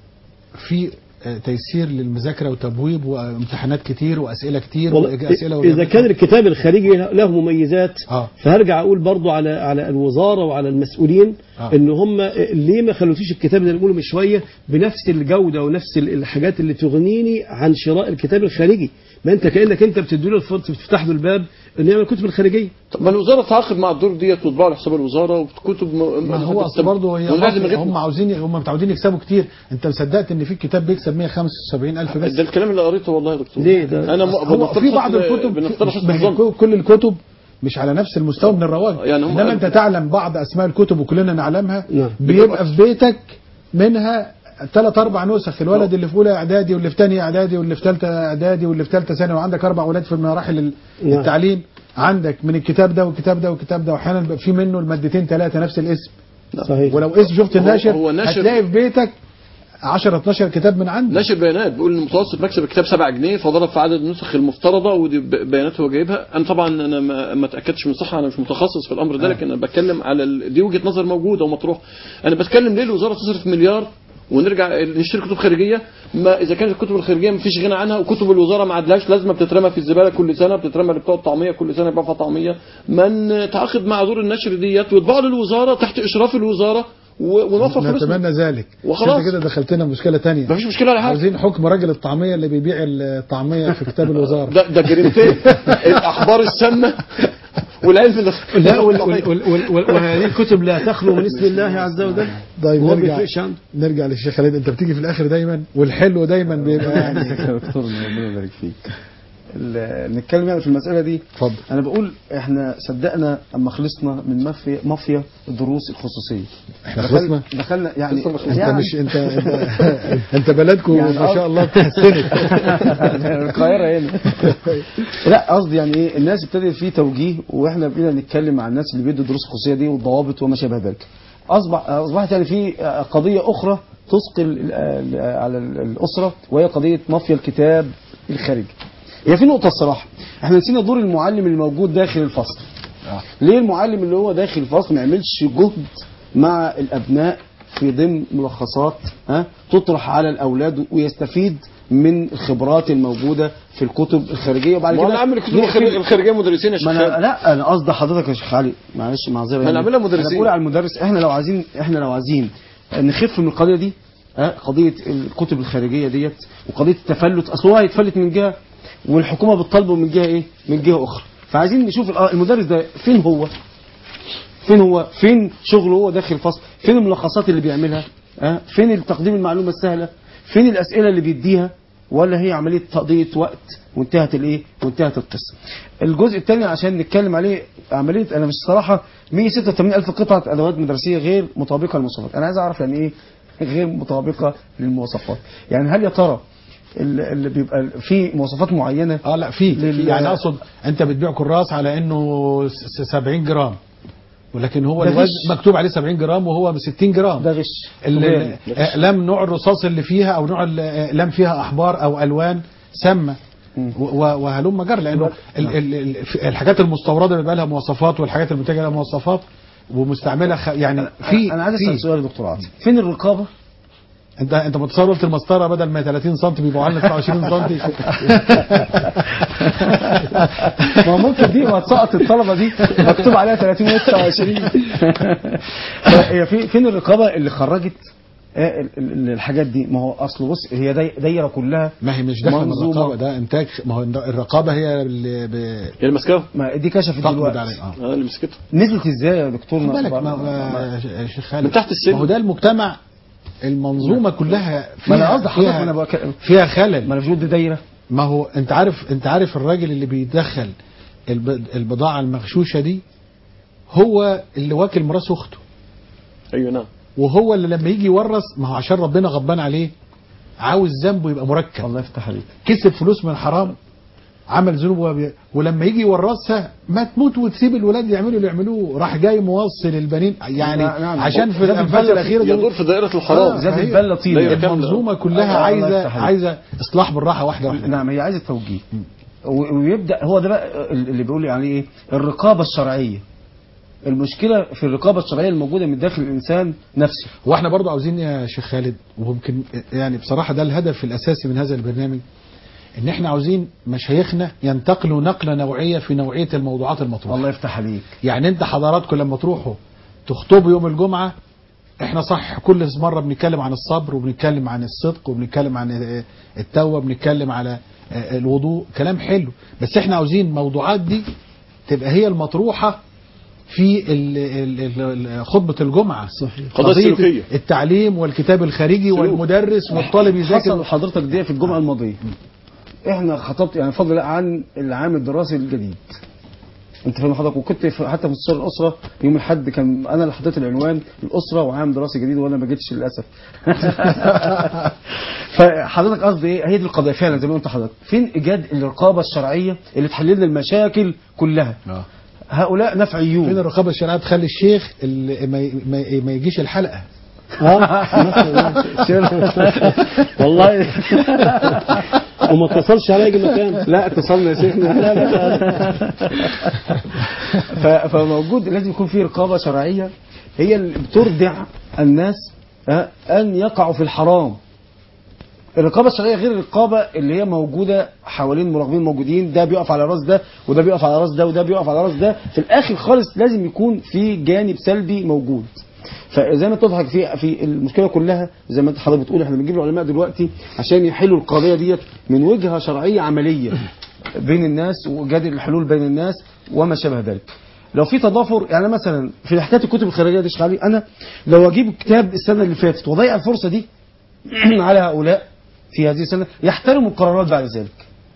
في آه، تيسير للمذاكره وتبويب وامتحانات كتير واسئله كتير والله واسئله اذا وإجابات. كان الكتاب الخارجي له مميزات اه فهرجع اقول برضو على على الوزاره وعلى المسؤولين آه. ان هم ليه ما خلوتيش الكتاب اللي بنقوله من شويه بنفس الجوده ونفس ال- الحاجات اللي تغنيني عن شراء الكتاب الخارجي ما انت كانك انت بتديله الفرصه بتفتح له الباب انه يعمل الكتب الخارجيه طب ما الوزارة تعاقد مع الدور ديت وتطبع لحساب الوزارة وكتب م... ما هو اصل برضه هي ولازم برضه يغيب- هم عاوزين هم متعودين يكسبوا كتير انت مصدقت ان في كتاب بيكسب 175 الف بس ده الكلام اللي قريته والله يا دكتور ليه ده؟ انا م... هو بنفترض في بعض حسن- الكتب بنفترض حسن ما هي الظن كل الكتب مش على نفس المستوى من الرواج يعني هم انما انت تعلم بعض اسماء الكتب وكلنا نعلمها نعم. بيبقى في بيتك منها ثلاث اربع نسخ الولد اللي في اولى اعدادي واللي في ثانيه اعدادي واللي في ثالثه اعدادي واللي في ثالثه ثانوي وعندك اربع اولاد في مراحل ال- نعم. التعليم عندك من الكتاب ده والكتاب ده والكتاب ده واحيانا بيبقى في منه المادتين ثلاثه نفس الاسم صحيح ولو اسم شفت هو- الناشر هو ناشر- هتلاقي في بيتك 10 12 كتاب من عندك ناشر بيانات بيقول ان متوسط مكسب الكتاب 7 جنيه فضرب في عدد النسخ المفترضه ودي ب- بيانات هو جايبها انا طبعا انا ما, ما اتاكدش من صحه انا مش متخصص في الامر ده آه. لكن انا بتكلم على ال... دي وجهه نظر موجوده ومطروحه انا بتكلم ليه الوزاره تصرف مليار ونرجع نشتري كتب خارجيه ما اذا كانت الكتب الخارجيه ما فيش غنى عنها وكتب الوزاره ما عادلهاش لازمه بتترمى في الزباله كل سنه بتترمى لبتوع الطعميه كل سنه يبقى فيها طعميه من تعاقد مع دور النشر ديت ويطبعوا للوزاره تحت اشراف الوزاره و- ونوفر فلوسنا نتمنى ذلك وخلاص. انت كده دخلتنا في مشكله ثانيه مفيش مشكله ولا حاجه عاوزين حكم راجل الطعميه اللي بيبيع الطعميه في كتاب الوزاره ده ده جريمتين الاحبار السامه والعلم اللي لا وال- وال- وال- وال- وال- وهذه الكتب لا تخلو من اسم الله عز وجل طيب هو نرجع بيفرقش عنده. نرجع للشيخ خالد انت بتيجي في الاخر دايما والحلو دايما بيبقى يعني يا دكتور ربنا يبارك فيك ال- نتكلم يعني في المسألة دي اتفضل أنا بقول إحنا صدقنا أما خلصنا من مافيا مافيا الدروس الخصوصية احنا دخل- خلصنا دخلنا يعني لسه ما انت يعني مش انت انت, انت بلدكم يعني ما قصد- شاء الله اتحسنت القاهرة هنا لا قصدي يعني ايه الناس ابتدت في توجيه واحنا بقينا نتكلم مع الناس اللي بيدوا دروس خصوصية دي والضوابط وما شابه ذلك اصبح اصبحت يعني في قضية اخرى تثقل ال- ال- على ال- الاسرة وهي قضية مافيا الكتاب الخارجي هي في نقطة الصراحة احنا نسينا دور المعلم اللي موجود داخل الفصل ليه المعلم اللي هو داخل الفصل ما يعملش جهد مع الابناء في ضمن ملخصات ها تطرح على الاولاد ويستفيد من الخبرات الموجوده في الكتب الخارجيه وبعد ما كده انا عامل الكتب نقفل- الخارج- الخارجيه مدرسين يا شيخ ما خالد. انا لا انا قصدي حضرتك يا شيخ علي معلش معذره ما نعملها مدرسين. انا بقول على المدرس احنا لو عايزين احنا لو عايزين نخف من القضيه دي ها قضيه الكتب الخارجيه ديت وقضيه التفلت اصل هو هيتفلت من جهه والحكومه بتطالبه من جهه ايه؟ من جهه اخرى فعايزين نشوف ال- المدرس ده فين هو؟ فين هو؟ فين شغله هو داخل الفصل؟ فين الملخصات اللي بيعملها؟ ها؟ فين تقديم المعلومه السهله؟ فين الاسئله اللي بيديها؟ ولا هي عمليه تقضيه وقت وانتهت الايه؟ وانتهت القصه. الجزء الثاني عشان نتكلم عليه عمليه انا مش صراحه 186 الف قطعه ادوات مدرسيه غير مطابقه للمواصفات، انا عايز اعرف يعني ايه غير مطابقه للمواصفات؟ يعني هل يا ترى ال- اللي بيبقى في مواصفات معينه اه لا في لل- في يعني اقصد انت بتبيع كراس على انه س- س- 70 جرام ولكن هو ده الوزن غش. مكتوب عليه 70 جرام وهو ب 60 جرام ده غش ال- طبيعي. آه، لم نوع الرصاص اللي فيها او نوع ال- آه، لم فيها احبار او الوان سامه مم. و- و- وهلم جر لانه ال- ال- ال- في- الحاجات المستورده بيبقى لها مواصفات والحاجات المنتجه لها مواصفات ومستعمله خ... يعني في انا عايز في اسال سؤال يا دكتور عاطف فين الرقابه انت انت متصور قلت المسطره بدل ما 30 سم بيبقوا لنا 29 سم ما هو ممكن دي ما تسقط الطلبه دي مكتوب عليها 30 و 29 هي في فين الرقابه اللي خرجت آه، ال- ال- الحاجات دي ما هو اصل بص هي داي- دايره كلها ما هي مش داخل منظومة. الرقابه ده انتاج ما هو الرقابه هي اللي ب... هي اللي ماسكاها ما دي كشفت تقبض دلوقتي عليه اه اه اللي مسكتها نزلت ازاي يا دكتور خد بالك ما- ما ما- ما- يا شيخ خالد من تحت السلم. ما هو ده المجتمع المنظومه كلها ما انا فيها- قصدي حضرتك فيها- ما انا بك... فيها خلل ما انا بقول دي دايره ما هو انت عارف انت عارف الراجل اللي بيدخل الب- البضاعه المغشوشه دي هو اللي واكل مراس اخته ايوه نعم وهو اللي لما يجي يورث ما هو عشان ربنا غضبان عليه عاوز ذنبه يبقى مركب الله يفتح عليك كسب فلوس من حرام عمل ذنوب وبي... ولما يجي يورثها ما تموت وتسيب الولاد يعملوا اللي يعملوه راح جاي موصل البنين يعني نعم، نعم. عشان في ده الانفاس بالبلة الاخيره دول يدور في دائرة الحرام آه. زاد فهي- البله طين دايرة يعني. كاملة. المنظومه كلها الله عايزه يفتح عليك. عايزه اصلاح بالراحه واحده واحده نعم هي عايزه توجيه و- ويبدا هو ده بقى اللي بيقول لي عليه ايه الرقابه الشرعيه المشكله في الرقابه الشرعيه الموجوده من داخل الانسان نفسه واحنا برضو عاوزين يا شيخ خالد وممكن يعني بصراحه ده الهدف الاساسي من هذا البرنامج ان احنا عاوزين مشايخنا ينتقلوا نقله نوعيه في نوعيه الموضوعات المطروحه الله يفتح عليك يعني انت حضراتكم لما تروحوا تخطبوا يوم الجمعة احنا صح كل مرة بنتكلم عن الصبر وبنتكلم عن الصدق وبنتكلم عن اه، التوبة بنتكلم على اه، الوضوء كلام حلو بس احنا عاوزين الموضوعات دي تبقى هي المطروحة في ال- ال- ال- خطبة الجمعة صحيح قضايا قضية سلوكية. التعليم والكتاب الخارجي سلوك. والمدرس والطالب حصل يذاكر حضرتك دي في الجمعه الماضيه احنا خطبت يعني فضل عن العام الدراسي الجديد انت فاهم حضرتك وكنت في حتى في مستشار الاسره يوم الاحد كان انا اللي حطيت العنوان الاسره وعام دراسي جديد وانا ما جيتش للاسف فحضرتك قصدي ايه هي دي القضيه فعلا زي ما قلت حضرتك فين ايجاد الرقابه الشرعيه اللي تحل لنا المشاكل كلها اه. هؤلاء فين نفعيون الرقابة الشرعية تخلي الشيخ اللي ما ي- ما ي- ما يجيش الحلقة والله وما اتصلش عليا يجي مكان لا اتصلنا يا شيخنا لا لا ف- فموجود لازم يكون في رقابه شرعيه هي اللي بتردع الناس آه، ان يقعوا في الحرام الرقابه الشرعيه غير الرقابه اللي هي موجوده حوالين مراقبين موجودين ده بيقف على راس ده وده بيقف على راس ده وده بيقف على راس ده في الاخر خالص لازم يكون في جانب سلبي موجود فزي ما تضحك في في المشكله كلها زي ما انت حضرتك بتقول احنا بنجيب العلماء دلوقتي عشان يحلوا القضيه ديت من وجهه شرعيه عمليه بين الناس وجاد الحلول بين الناس وما شابه ذلك لو في تضافر يعني مثلا في حكايه الكتب الخارجيه دي شيخ علي انا لو اجيب كتاب السنه اللي فاتت واضيع الفرصه دي على هؤلاء في هذه السنه يحترموا القرارات بعد ذلك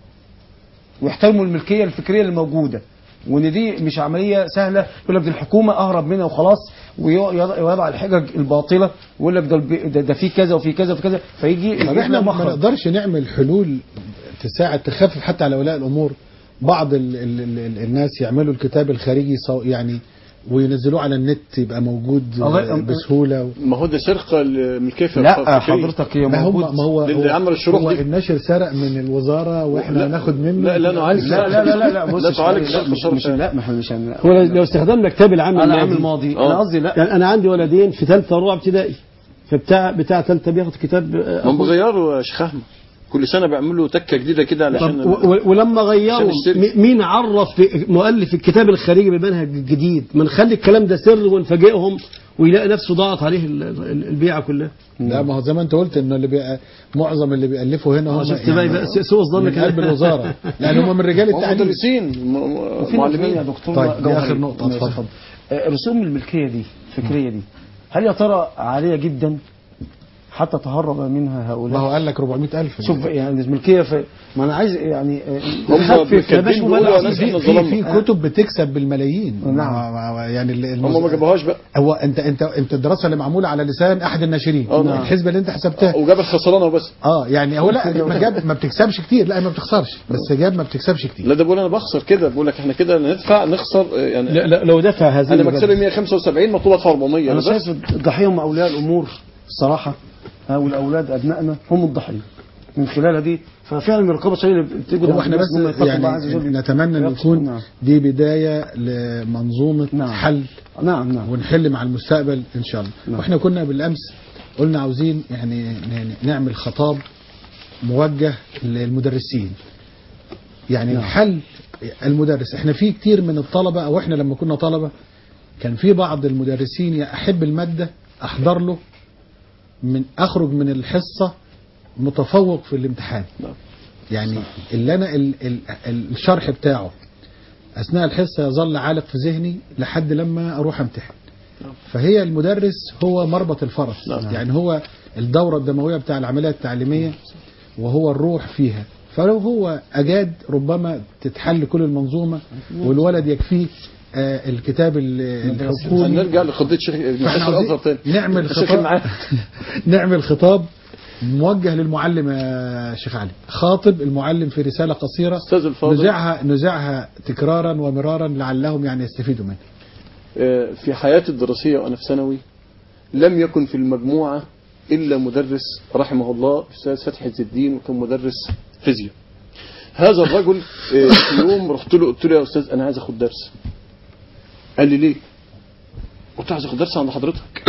ويحترموا الملكيه الفكريه اللي موجوده وان دي مش عمليه سهله يقول لك دي الحكومه اهرب منها وخلاص ويضع ويضع الحجج الباطله ويقول لك ده الب- ده, ده في كذا وفي كذا وفي كذا فيجي طب يجيب احنا لنا ما مخرج نقدرش نعمل حلول تساعد تخفف حتى على اولياء الامور بعض ال ال ال ال الناس يعملوا الكتاب الخارجي صو يعني وينزلوه على النت يبقى موجود الله- بسهوله ما هو ده سرقة الملكية في لا الفكرية. حضرتك هي ما هو موجود ما هو للي هو- عمل الشروط هو دي. النشر سرق من الوزاره واحنا لا. ناخد منه لا لا نعالج لا لا لا لا لا بص لا يا تعالج شباب، شرط مش, شرط مش لا ما احنا مش هن- هو لو استخدمنا كتاب العام انا عام الماضي الماضي آه. انا قصدي لا يعني انا عندي ولدين في ثالثه ورابعه ابتدائي فبتاع بتاع ثالثه بياخد كتاب آه، هم بيغيروا يا شيخ احمد كل سنة بيعملوا تكة جديدة كده طب علشان و- و- ولما غيروا عشان الشركة. م- مين عرف في- مؤلف الكتاب الخارجي بالمنهج الجديد ما نخلي الكلام ده سر ونفاجئهم ويلاقي نفسه ضاعت عليه ال- ال- البيعه كلها لا ما هو زي ما انت قلت انه اللي بيبقى معظم اللي بيالفوا هنا هم شفت بقى يبقى سوء الظن من كده. قلب الوزاره لان هم من رجال هم التعليم مدرسين م- م- في معلمين نقطة يا دكتور طيب، دي جوهري. آخر نقطة، ماشي، اتفضل. آه، رسوم الملكية دي الفكرية دي هل يا ترى عالية جدا حتى تهرب منها ما هؤلاء هو قال لك 400000 شوف يعني الملكية في ما انا عايز يعني آه، هم نخفف كاتبين يا باشا بيقولوا ولا يا ناس في احنا في, ظلمنا في كتب بتكسب بالملايين نعم. ما- ما- يعني ال- المز- هم ما جابوهاش بقى هو انت انت انت الدراسه اللي معموله على لسان احد الناشرين آه، نعم. الحسبه اللي انت حسبتها وجاب الخسرانة وبس اه يعني هو لا ما جاب ما بتكسبش كتير لا ما بتخسرش بس جاب ما بتكسبش كتير لا ده بقول انا بخسر كده بقول لك احنا كده ندفع نخسر آه، يعني لا لا لو دفع هذه انا المبالغ. مكسبي 175 مطلوب ادفع 400 انا بس شايف الضحية هم اولياء الامور الصراحة ها، والاولاد ابنائنا هم الضحية من خلال دي ففعلا الرقابة الشرعية اللي بتجد هو احنا بس يعني نتمنى ان يكون نعم دي بدايه لمنظومه نعم. حل نعم نعم ونحل مع المستقبل ان شاء الله نعم. واحنا كنا بالامس قلنا عاوزين يعني ن- نعمل خطاب موجه للمدرسين يعني حل المدرس احنا في كتير من الطلبة او احنا لما كنا طلبة كان في بعض المدرسين يا احب المادة احضر له من اخرج من الحصة متفوق في الامتحان نعم. يعني اللي انا ال ال ال الشرح بتاعه اثناء الحصة يظل عالق في ذهني لحد لما اروح امتحن نعم. فهي المدرس هو مربط الفرس نعم. يعني هو الدورة الدموية بتاع العملية التعليمية وهو الروح فيها فلو هو أجاد ربما تتحل كل المنظومة والولد يكفيه آه، الكتاب ال- الحكومي هنرجع لقضيه شيخ فاحنا معلش الازهر عاوزين تاني نعمل الشيخ خطاب معاه نعمل خطاب موجه للمعلم يا شيخ علي خاطب المعلم في رسالة قصيرة استاذ الفاضل نزعها نزعها تكرارا ومرارا لعلهم يعني يستفيدوا منها آه، في حياتي الدراسية وأنا في ثانوي لم يكن في المجموعة إلا مدرس رحمه الله أستاذ فتحي عز الدين وكان مدرس فيزياء هذا الرجل آه، في يوم رحت له قلت له يا أستاذ أنا عايز أخد درس قال لي ليه قلت له عايز أخد درس عند حضرتك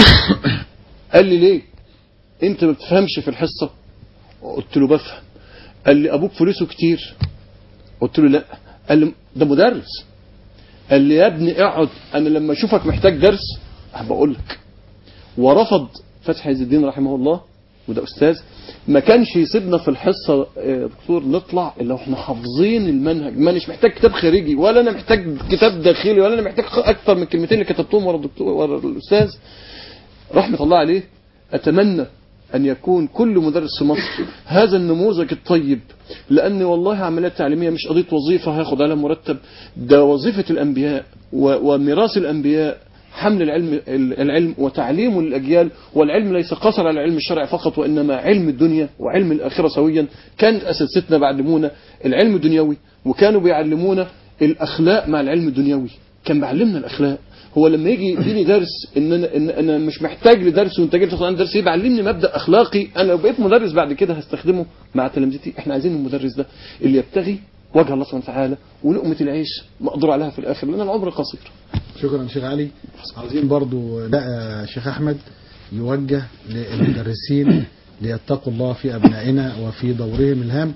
قال لي ليه أنت ما بتفهمش في الحصة قلت له بفهم قال لي أبوك فلوسه كتير قلت له لا قال لي ده مدرس قال لي يا ابني اقعد انا لما اشوفك محتاج درس بقول لك ورفض فتحي عز الدين رحمه الله وده استاذ ما كانش يسيبنا في الحصه يا دكتور نطلع الا واحنا حافظين المنهج ما مش محتاج كتاب خارجي ولا انا محتاج كتاب داخلي ولا انا محتاج اكتر من الكلمتين اللي كتبتهم ورا الدكتور ورا الاستاذ رحمه الله عليه اتمنى أن يكون كل مدرس في مصر هذا النموذج الطيب لأن والله عملية تعليمية مش قضية وظيفة هاخد عليها مرتب ده وظيفة الأنبياء و- وميراث الأنبياء حمل العلم العلم وتعليمه للأجيال والعلم ليس قصر على علم الشرع فقط وإنما علم الدنيا وعلم الآخرة سويا كانت أساتذتنا بيعلمونا العلم الدنيوي وكانوا بيعلمونا الأخلاق مع العلم الدنيوي كان بيعلمنا الأخلاق هو لما يجي يديني درس ان انا ان انا مش محتاج لدرس وانت جاي تاخد عندي درس يبقى علمني مبدا اخلاقي انا لو بقيت مدرس بعد كده هستخدمه مع تلامذتي احنا عايزين المدرس ده اللي يبتغي وجه الله سبحانه وتعالى ولقمه العيش مقدور عليها في الاخر لان العمر قصير شكرا شيخ علي عاوزين برضو لا شيخ احمد يوجه للمدرسين ليتقوا الله في ابنائنا وفي دورهم الهام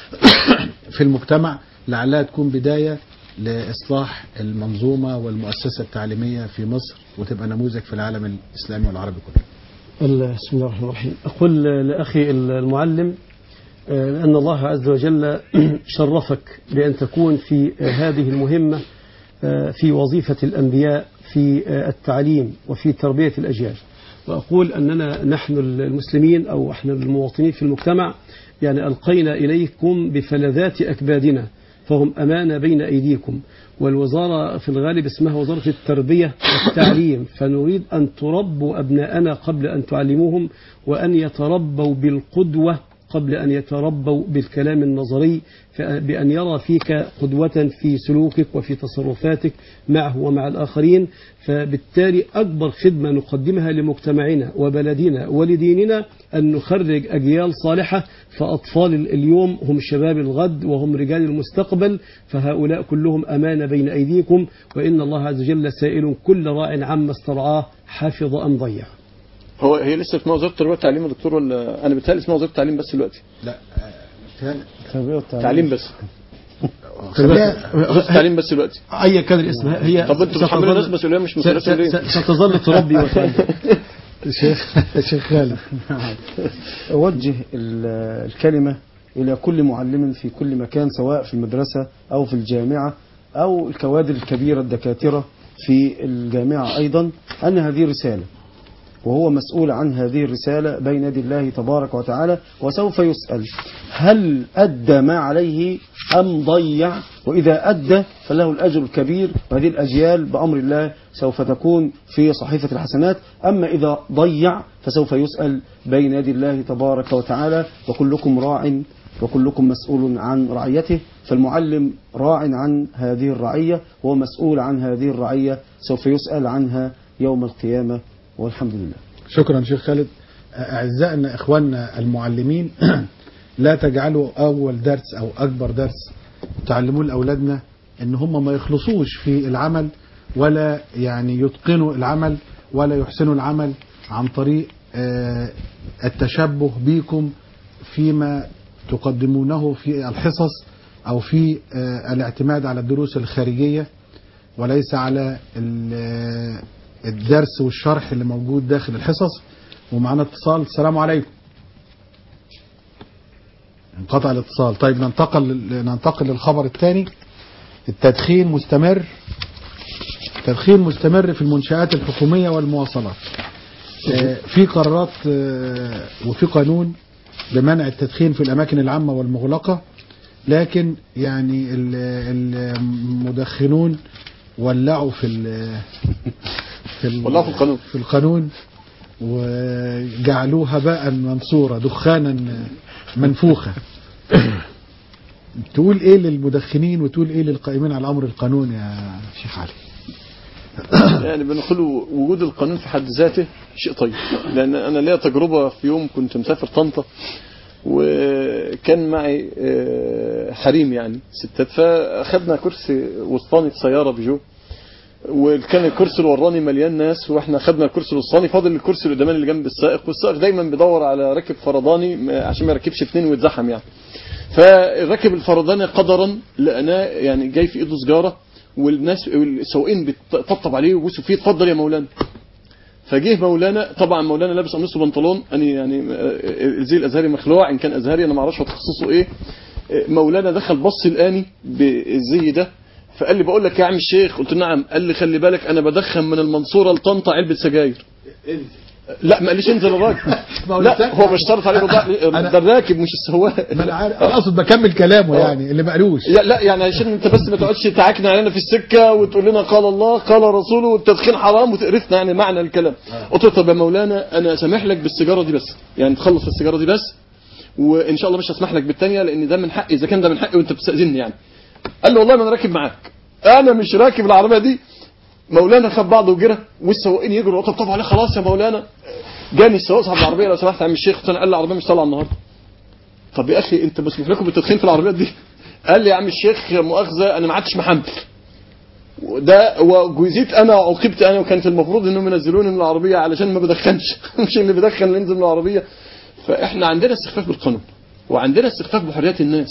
في المجتمع لعلها تكون بدايه لاصلاح المنظومه والمؤسسه التعليميه في مصر وتبقى نموذج في العالم الاسلامي والعربي كله. ال- بسم الله الرحمن الرحيم أقول لأخي المعلم آه، لأن الله عز وجل شرفك بأن تكون في آه، هذه المهمة آه، في وظيفة الأنبياء في آه، التعليم وفي تربية الأجيال وأقول أننا نحن المسلمين أو احنا المواطنين في المجتمع يعني ألقينا إليكم بفلذات أكبادنا فهم أمانة بين أيديكم والوزارة في الغالب اسمها وزارة التربية والتعليم فنريد أن تربوا أبناءنا قبل أن تعلموهم وأن يتربوا بالقدوة قبل أن يتربوا بالكلام النظري بأن يرى فيك قدوة في سلوكك وفي تصرفاتك معه ومع الآخرين فبالتالي أكبر خدمة نقدمها لمجتمعنا وبلدنا ولديننا أن نخرج أجيال صالحة فأطفال اليوم هم شباب الغد وهم رجال المستقبل فهؤلاء كلهم أمانة بين أيديكم وإن الله عز وجل سائل كل راع عما استرعاه حفظ أم ضيع هو هي لسه اسمها وزاره التربيه والتعليم يا دكتور ولا انا بتهيألي اسمها وزاره التعليم بس دلوقتي لا آه، التربية والتعليم تعليم بس خليها وزاره التعليم بس دلوقتي أي كان الاسم هي طب انتوا بتحملوا ناس مسؤوليه مش مسؤوليه س- س- ليه؟ ستظل تربي وتعلم شيخ شيخ خالد أوجه ال- الكلمة إلى كل معلم في كل مكان سواء في المدرسة أو في الجامعة أو الكوادر الكبيرة الدكاترة في الجامعة أيضا أن هذه رسالة وهو مسؤول عن هذه الرسالة بين يدي الله تبارك وتعالى وسوف يسأل هل أدى ما عليه أم ضيع وإذا أدى فله الأجر الكبير وهذه الأجيال بأمر الله سوف تكون في صحيفة الحسنات أما إذا ضيع فسوف يسأل بين يدي الله تبارك وتعالى وكلكم راع وكلكم مسؤول عن رعيته فالمعلم راع عن هذه الرعية وهو مسؤول عن هذه الرعية سوف يسأل عنها يوم القيامة والحمد لله شكرا شيخ خالد أعزائنا إخواننا المعلمين لا تجعلوا أول درس أو أكبر درس تعلموه لأولادنا إن هم ما يخلصوش في العمل ولا يعني يتقنوا العمل ولا يحسنوا العمل عن طريق آه، التشبه بكم فيما تقدمونه في الحصص أو في آه، الاعتماد على الدروس الخارجية وليس على ال- الدرس والشرح اللي موجود داخل الحصص ومعنا اتصال السلام عليكم انقطع الاتصال طيب ننتقل ننتقل للخبر الثاني التدخين مستمر تدخين مستمر في المنشآت الحكومية والمواصلات آه، في قرارات آه، وفي قانون بمنع التدخين في الأماكن العامة والمغلقة لكن يعني ال- المدخنون ولعوا في ال في ال- ولعوا في القانون. في القانون وجعلوه هباء منصورا دخانا منفوخا تقول ايه للمدخنين وتقول ايه للقائمين على امر القانون يا شيخ علي يعني بنقول وجود القانون في حد ذاته شيء طيب لان انا ليا تجربه في يوم كنت مسافر طنطا وكان معي آه، حريم يعني ستات فاخدنا كرسي وسطاني في سياره بيجو وكان الكرسي اللي وراني مليان ناس واحنا خدنا الكرسي الوسطاني فاضل الكرسي اللي قدامنا اللي جنب السائق والسائق دايما بيدور على راكب فرداني م- عشان ما يركبش اثنين ويتزحم يعني فالراكب الفرداني قدرا لقناه يعني جاي في ايده سجاره والناس السواقين بتطبطب عليه ويبوسوا فيه اتفضل يا مولانا فجه مولانا طبعا مولانا لابس قميص وبنطلون اني يعني آه، الزي الازهري مخلوع ان كان ازهري انا ما اعرفش هو تخصصه ايه آه، مولانا دخل بص لقاني بالزي ده فقال لي بقول لك يا عم الشيخ قلت له نعم قال لي خلي بالك انا بدخن من المنصوره لطنطا علبه سجاير لا ما قاليش انزل الراجل لا هو بيشترط عليه بضاعة ده الراكب مش السواق ما انا عارف انا اقصد بكمل كلامه يعني اللي ما قالوش لا لا يعني عشان انت بس ما تقعدش تعاكنا علينا في السكه وتقول لنا قال الله قال رسوله والتدخين حرام وتقرفنا يعني معنى الكلام قلت له طب يا مولانا انا سامح لك بالسيجاره دي بس يعني تخلص السيجاره دي بس وان شاء الله مش هسمح لك بالثانيه لان ده من حقي اذا كان ده من حقي وانت بتستاذني يعني قال له والله ما انا راكب معاك انا مش راكب العربيه دي مولانا خد بعضه وجرى والسواقين يجروا طب عليه خلاص يا مولانا جاني السواق صاحب العربيه لو سمحت يا عم الشيخ قلت له قال لي العربيه مش طالعه النهارده طب يا اخي انت مسموح لكم بالتدخين في العربيات دي قال لي يا عم الشيخ مؤاخذه انا ما عادش محمل وده وجزيت انا وعوقبت انا وكانت المفروض انهم ينزلوني من العربيه علشان ما بدخنش مش اللي بدخن اللي ينزل من العربيه فاحنا عندنا استخفاف بالقانون وعندنا استخفاف بحريات الناس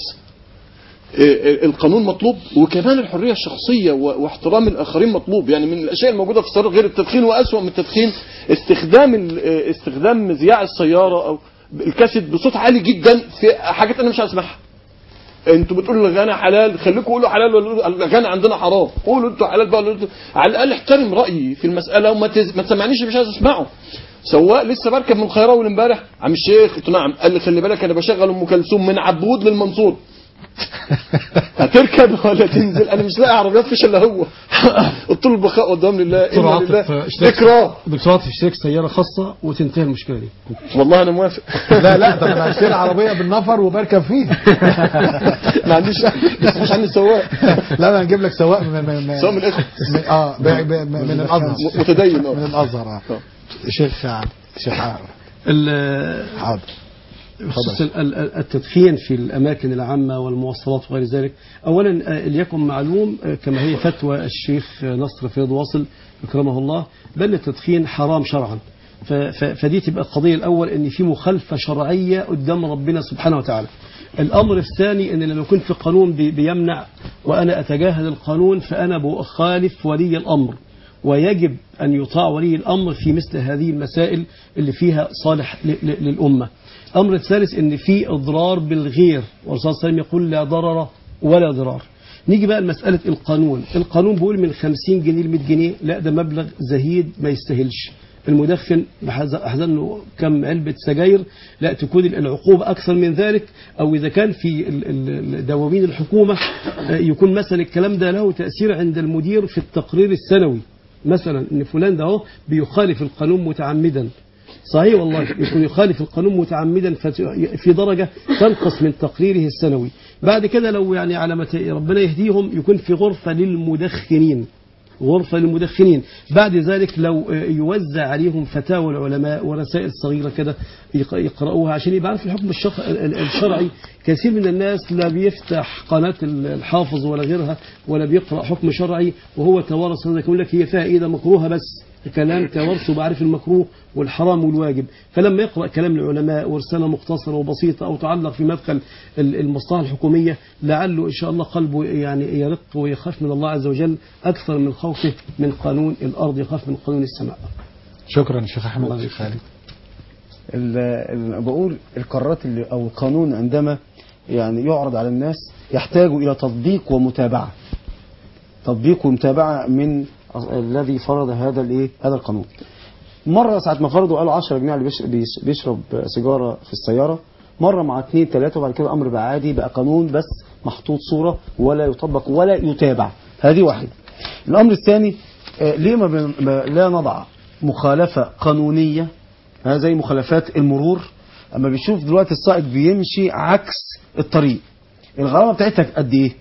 إيه، القانون مطلوب وكمان الحريه الشخصيه و- واحترام الاخرين مطلوب يعني من الاشياء الموجوده في السيارات غير التدخين واسوأ من التدخين استخدام ال- إيه، استخدام مذياع السياره او الكاسيت بصوت عالي جدا في حاجات انا مش هسمعها انتوا بتقولوا الاغاني حلال خليكم قولوا حلال ولا قولوا الاغاني عندنا حرام قولوا انتوا حلال بقى ولا انتوا على الاقل احترم رايي في المساله وما تز... ما تسمعنيش مش عايز اسمعه سواق لسه بركب من الخيراوي امبارح عم الشيخ قلت له نعم قال لي خلي بالك انا بشغل ام كلثوم من عبود للمنصور هتركب ولا تنزل انا مش لاقي عربيات فيش الا هو قلت له البقاء قدام لله دكتور انا عاطف لله اشتراك اكراه دكتور عاطف اشتراك سيارة خاصة وتنتهي المشكلة دي والله انا موافق لا لا طب انا هشتري عربيه بالنفر وبركب فيها ما عنديش بس مش عندي سواق لا انا هنجيب لك سواق من من سواق من الاخوه من- اه ب- ب- من الازهر متدين من اه الازهر اه شيخ عبد شيخ عبد ال- حاضر بخصوص ال- ال- التدخين في الأماكن العامة والمواصلات وغير ذلك أولا آه، ليكن معلوم آه، كما هي فتوى الشيخ آه، نصر فيض واصل أكرمه الله بأن التدخين حرام شرعا ف- ف- فدي تبقى القضية الأول أن في مخالفة شرعية قدام ربنا سبحانه وتعالى الأمر الثاني أن لما يكون في قانون بي- بيمنع وأنا أتجاهل القانون فأنا بخالف ولي الأمر ويجب أن يطاع ولي الأمر في مثل هذه المسائل اللي فيها صالح ل- ل- للأمة الأمر الثالث أن في إضرار بالغير والرسول صلى الله عليه وسلم يقول لا ضرر ولا ضرار نيجي بقى لمسألة القانون القانون بيقول من 50 جنيه ل 100 جنيه لا ده مبلغ زهيد ما يستاهلش المدخن أحزن له كم علبة سجاير لا تكون العقوبة أكثر من ذلك أو إذا كان في ال- ال- ال- دواوين الحكومة آه، يكون مثلا الكلام ده له تأثير عند المدير في التقرير السنوي مثلا ان فلان ده اهو بيخالف القانون متعمدا صحيح والله يكون يخالف القانون متعمدا فت- في درجة تنقص من تقريره السنوي بعد كده لو يعني على ما ت- ربنا يهديهم يكون في غرفة للمدخنين غرفة للمدخنين بعد ذلك لو آه، يوزع عليهم فتاوى العلماء ورسائل صغيرة كده يق- يقرأوها عشان يبقى عارف الحكم الشخ- ال- ال- الشرعي كثير من الناس لا بيفتح قناة ال- الحافظ ولا غيرها ولا بيقرأ حكم شرعي وهو توارث هذا يقول لك هي فيها ايه ده مكروهة بس كلام كورثه بعرف المكروه والحرام والواجب فلما يقرأ كلام العلماء ورسالة مختصرة وبسيطة أو تعلق في مدخل ال- المصلحة الحكومية لعله إن شاء الله قلبه يعني يرق ويخاف من الله عز وجل أكثر من خوفه من قانون الأرض يخاف من قانون السماء شكرا شيخ احمد الله شيخ خالد ال- ال- بقول القرارات اللي او القانون عندما يعني يعرض على الناس يحتاج الى تطبيق ومتابعه تطبيق ومتابعه من أص- الذي فرض هذا الايه هذا القانون مره ساعه ما فرضوا قالوا 10 جنيه اللي بيش- بيش- بيشرب سيجاره في السياره مره مع اثنين ثلاثه وبعد كده الامر بقى عادي بقى قانون بس محطوط صوره ولا يطبق ولا يتابع هذه واحد الامر الثاني آه، ليه ما بن- ما- لا نضع مخالفه قانونيه ها زي مخالفات المرور اما بيشوف دلوقتي السائق بيمشي عكس الطريق الغرامه بتاعتها قد ايه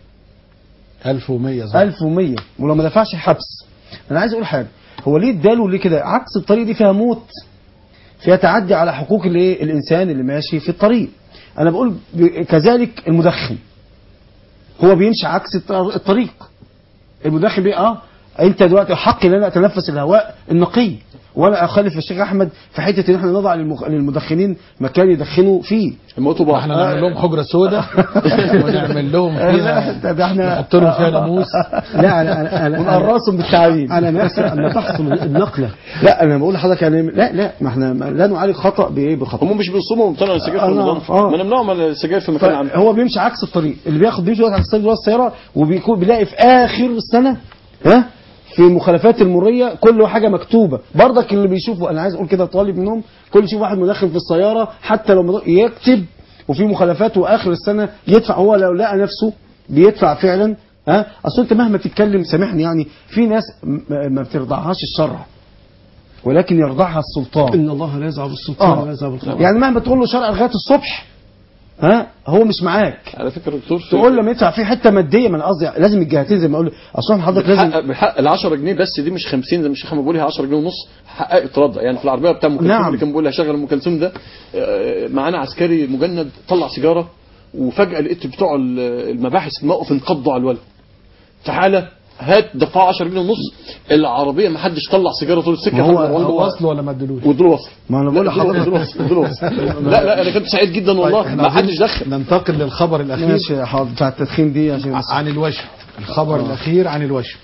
1100 صح 1100 ولو ما دفعش حبس انا عايز اقول حاجه هو ليه اداله ليه كده عكس الطريق دي فيها موت فيها تعدي على حقوق الايه الانسان اللي ماشي في الطريق انا بقول ب- كذلك المدخن هو بيمشي عكس الط- الطريق المدخن بيه اه انت دلوقتي حقي ان انا اتنفس الهواء النقي ولا اخالف الشيخ احمد في حته ان احنا نضع للمخ- للمدخنين مكان يدخنوا فيه الموتوا بعض احنا نعمل لهم حجره سوداء ونعمل لهم لا فيها ده, ده احنا نحط لهم فيها ناموس لا أنا أنا أنا, أنا, ونقرصهم بالتعابين أنا نفسي أما تحصل النقلة لا انا بقول لحضرتك يعني لا لا ما احنا ما- لا نعالج خطا بايه بخطا هم مش بيصوموا وممتنعوا السجاير في أنا- رمضان آه. ما نمنعهم من السجاير في مكان عام هو بيمشي عكس الطريق اللي بياخد بيمشي دلوقتي عكس الطريق دلوقتي السياره وبيكون بيلاقي في اخر السنه ها في مخالفات المريه كل حاجه مكتوبه برضك اللي بيشوفوا انا عايز اقول كده طالب منهم كل يشوف واحد مدخن في السياره حتى لو مدخن يكتب وفي مخالفات واخر السنه يدفع هو لو لقى نفسه بيدفع فعلا ها اصل انت مهما تتكلم سامحني يعني في ناس م- ما بترضعهاش الشرع ولكن يرضعها السلطان إن الله لا يزعب السلطان اه ولا يزعب الخير يعني مهما تقول له شرع لغايه الصبح ها هو مش معاك على فكره دكتور في- تقول لما يدفع فيه حته ماديه من قصدي لازم الجهتين زي ما اقول اصلا حضرتك لازم بحق بحق ال 10 جنيه بس دي مش 50 زي ما الشيخ محمد بيقول هي 10 جنيه ونص حقها اترد يعني في العربيه بتاع ام كلثوم نعم. اللي كان بيقول لها شغل ام كلثوم ده آه، معانا عسكري مجند طلع سيجاره وفجاه لقيت بتوع ال- المباحث في الموقف انقضوا على الولد تعالى هات دفع 10 جنيه ونص العربيه ما حدش طلع سيجاره طول السكه ما هو- خد المروان هو جوه. وصل ولا ما ادلوش ودول وصل ما انا بقول لا، دول لحضرتك دول وصل دول وصل لا لا انا كنت سعيد جدا طيب، والله احنا ما عايزين حدش دخل ننتقل للخبر الاخير ماشي يا حاضر بتاع التدخين دي عشان بس عن الوشم الخبر الأخير عن الوشم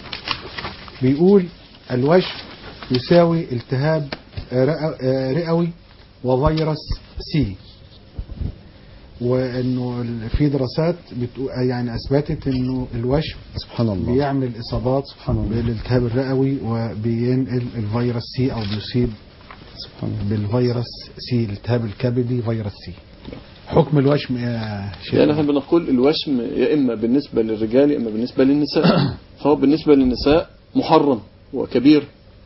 بيقول الوشم يساوي التهاب رئ- آه، رئوي وفيروس سي وانه ال- في دراسات بتقول يعني اثبتت انه الوشم سبحان الله بيعمل اصابات بالالتهاب الرئوي وبينقل الفيروس سي او بيصيب سبحان الله بالفيروس سي الالتهاب الكبدي فيروس سي حكم الوشم يا شيخ يعني احنا بنقول الوشم يا اما بالنسبه للرجال يا اما بالنسبه للنساء فهو بالنسبه للنساء محرم وكبير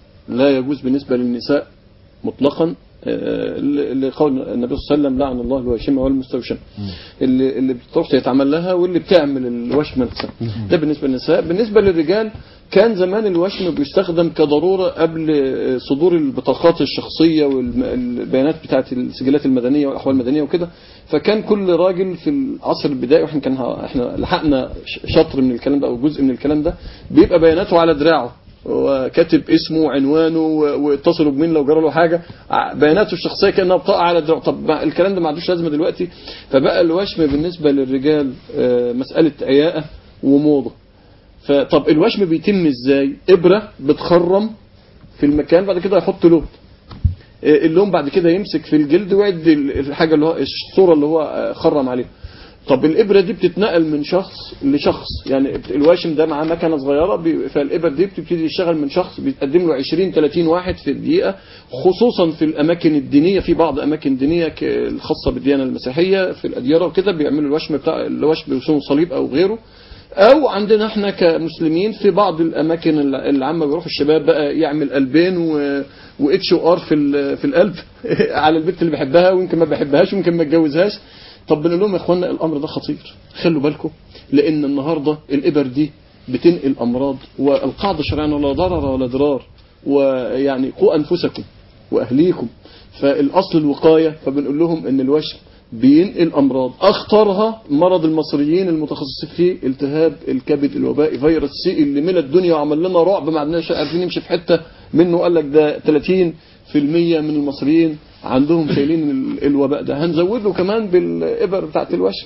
لا يجوز بالنسبه للنساء مطلقا آه، لقول النبي صلى الله عليه وسلم لعن الله الواشمه والمستوشم اللي اللي بتروح يتعمل لها واللي بتعمل الوشم نفسها ده بالنسبه للنساء بالنسبه للرجال كان زمان الوشم بيستخدم كضروره قبل آه، صدور البطاقات الشخصيه والبيانات بتاعه السجلات المدنيه والاحوال المدنيه وكده فكان كل راجل في العصر البدائي واحنا كان احنا لحقنا ش- شطر من الكلام ده او جزء من الكلام ده بيبقى بياناته على دراعه وكاتب اسمه وعنوانه و- واتصلوا بمين لو جرى له حاجه ع- بياناته الشخصيه كانها بطاقه على دراعه طب ما الكلام ده ما عندوش لازمه دلوقتي فبقى الوشم بالنسبه للرجال آه، مساله عياقه وموضه فطب الوشم بيتم ازاي ابره بتخرم في المكان بعد كده يحط لون آه، اللون بعد كده يمسك في الجلد ويعد ال- الحاجه اللي هو الصوره اللي هو آه، خرم عليها طب الابره دي بتتنقل من شخص لشخص يعني الواشم ده معاه مكنه صغيره بي- فالابر دي بتبتدي تشتغل من شخص بيتقدم له 20 30 واحد في الدقيقه خصوصا في الاماكن الدينيه في بعض اماكن دينيه ك- الخاصه بالديانه المسيحيه في الاديره وكده بيعملوا الوشم بتاع الوشم بيوصلوا صليب او غيره او عندنا احنا كمسلمين في بعض الاماكن الع- العامه بيروح الشباب بقى يعمل قلبين و واتش او ار في ال- في القلب على البنت اللي بيحبها ويمكن ما بيحبهاش ويمكن ما يتجوزهاش طب بنقول لهم يا اخوانا الامر ده خطير خلوا بالكم لان النهارده الابر دي بتنقل امراض والقاعده الشرعيه إنه لا ضرر ولا ضرار ويعني قوا انفسكم واهليكم فالاصل الوقايه فبنقول لهم ان الوشم بينقل امراض اخطرها مرض المصريين المتخصصين فيه التهاب الكبد الوبائي فيروس سي اللي ملى الدنيا وعمل لنا رعب ما عندناش عارفين نمشي في حته منه قال لك ده 30% من المصريين عندهم شايلين ال- الوباء ده هنزود له كمان بالإبر بتاعت الوشم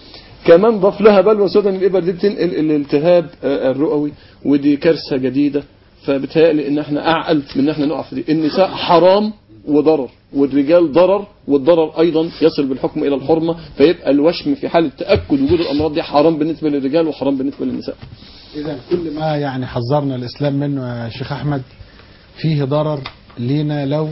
كمان ضاف لها بلوى سودا إن الإبر دي بتنقل الالتهاب آه، الرئوي ودي كارثة جديدة فبتهيألي إن احنا أعقل من إن احنا نقع في دي النساء حرام وضرر والرجال ضرر والضرر أيضا يصل بالحكم إلى الحرمة فيبقى الوشم في حالة تأكد وجود الأمراض دي حرام بالنسبة للرجال وحرام بالنسبة للنساء إذا كل ما يعني حذرنا الإسلام منه يا شيخ أحمد فيه ضرر لينا لو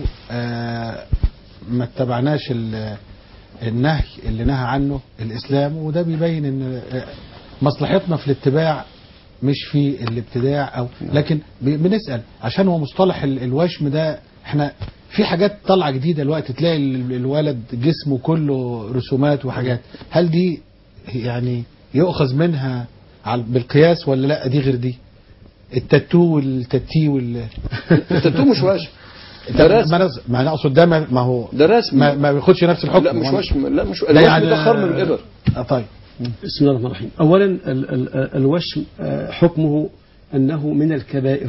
آه، ما اتبعناش ال- النهي اللي نهى عنه الإسلام وده بيبين إن آه، مصلحتنا في الاتباع مش في الابتداع أو لكن ب- بنسأل عشان هو مصطلح ال- الوشم ده احنا في حاجات طالعة جديدة دلوقتي تلاقي ال- الولد جسمه كله رسومات وحاجات هل دي يعني يؤخذ منها على- بالقياس ولا لا دي غير دي التاتو والتاتي وال التاتو مش وشم ده رسم ما أنا- ما انا اقصد ده ما ما هو ده رسم ما, ما بياخدش نفس الحكم لا مش ولا- وشم لا مش ده الوشم يعني ده خرم الإبر آه، طيب بسم الله الرحمن الرحيم أولا ال- ال- الوشم آه، حكمه أنه من الكبائر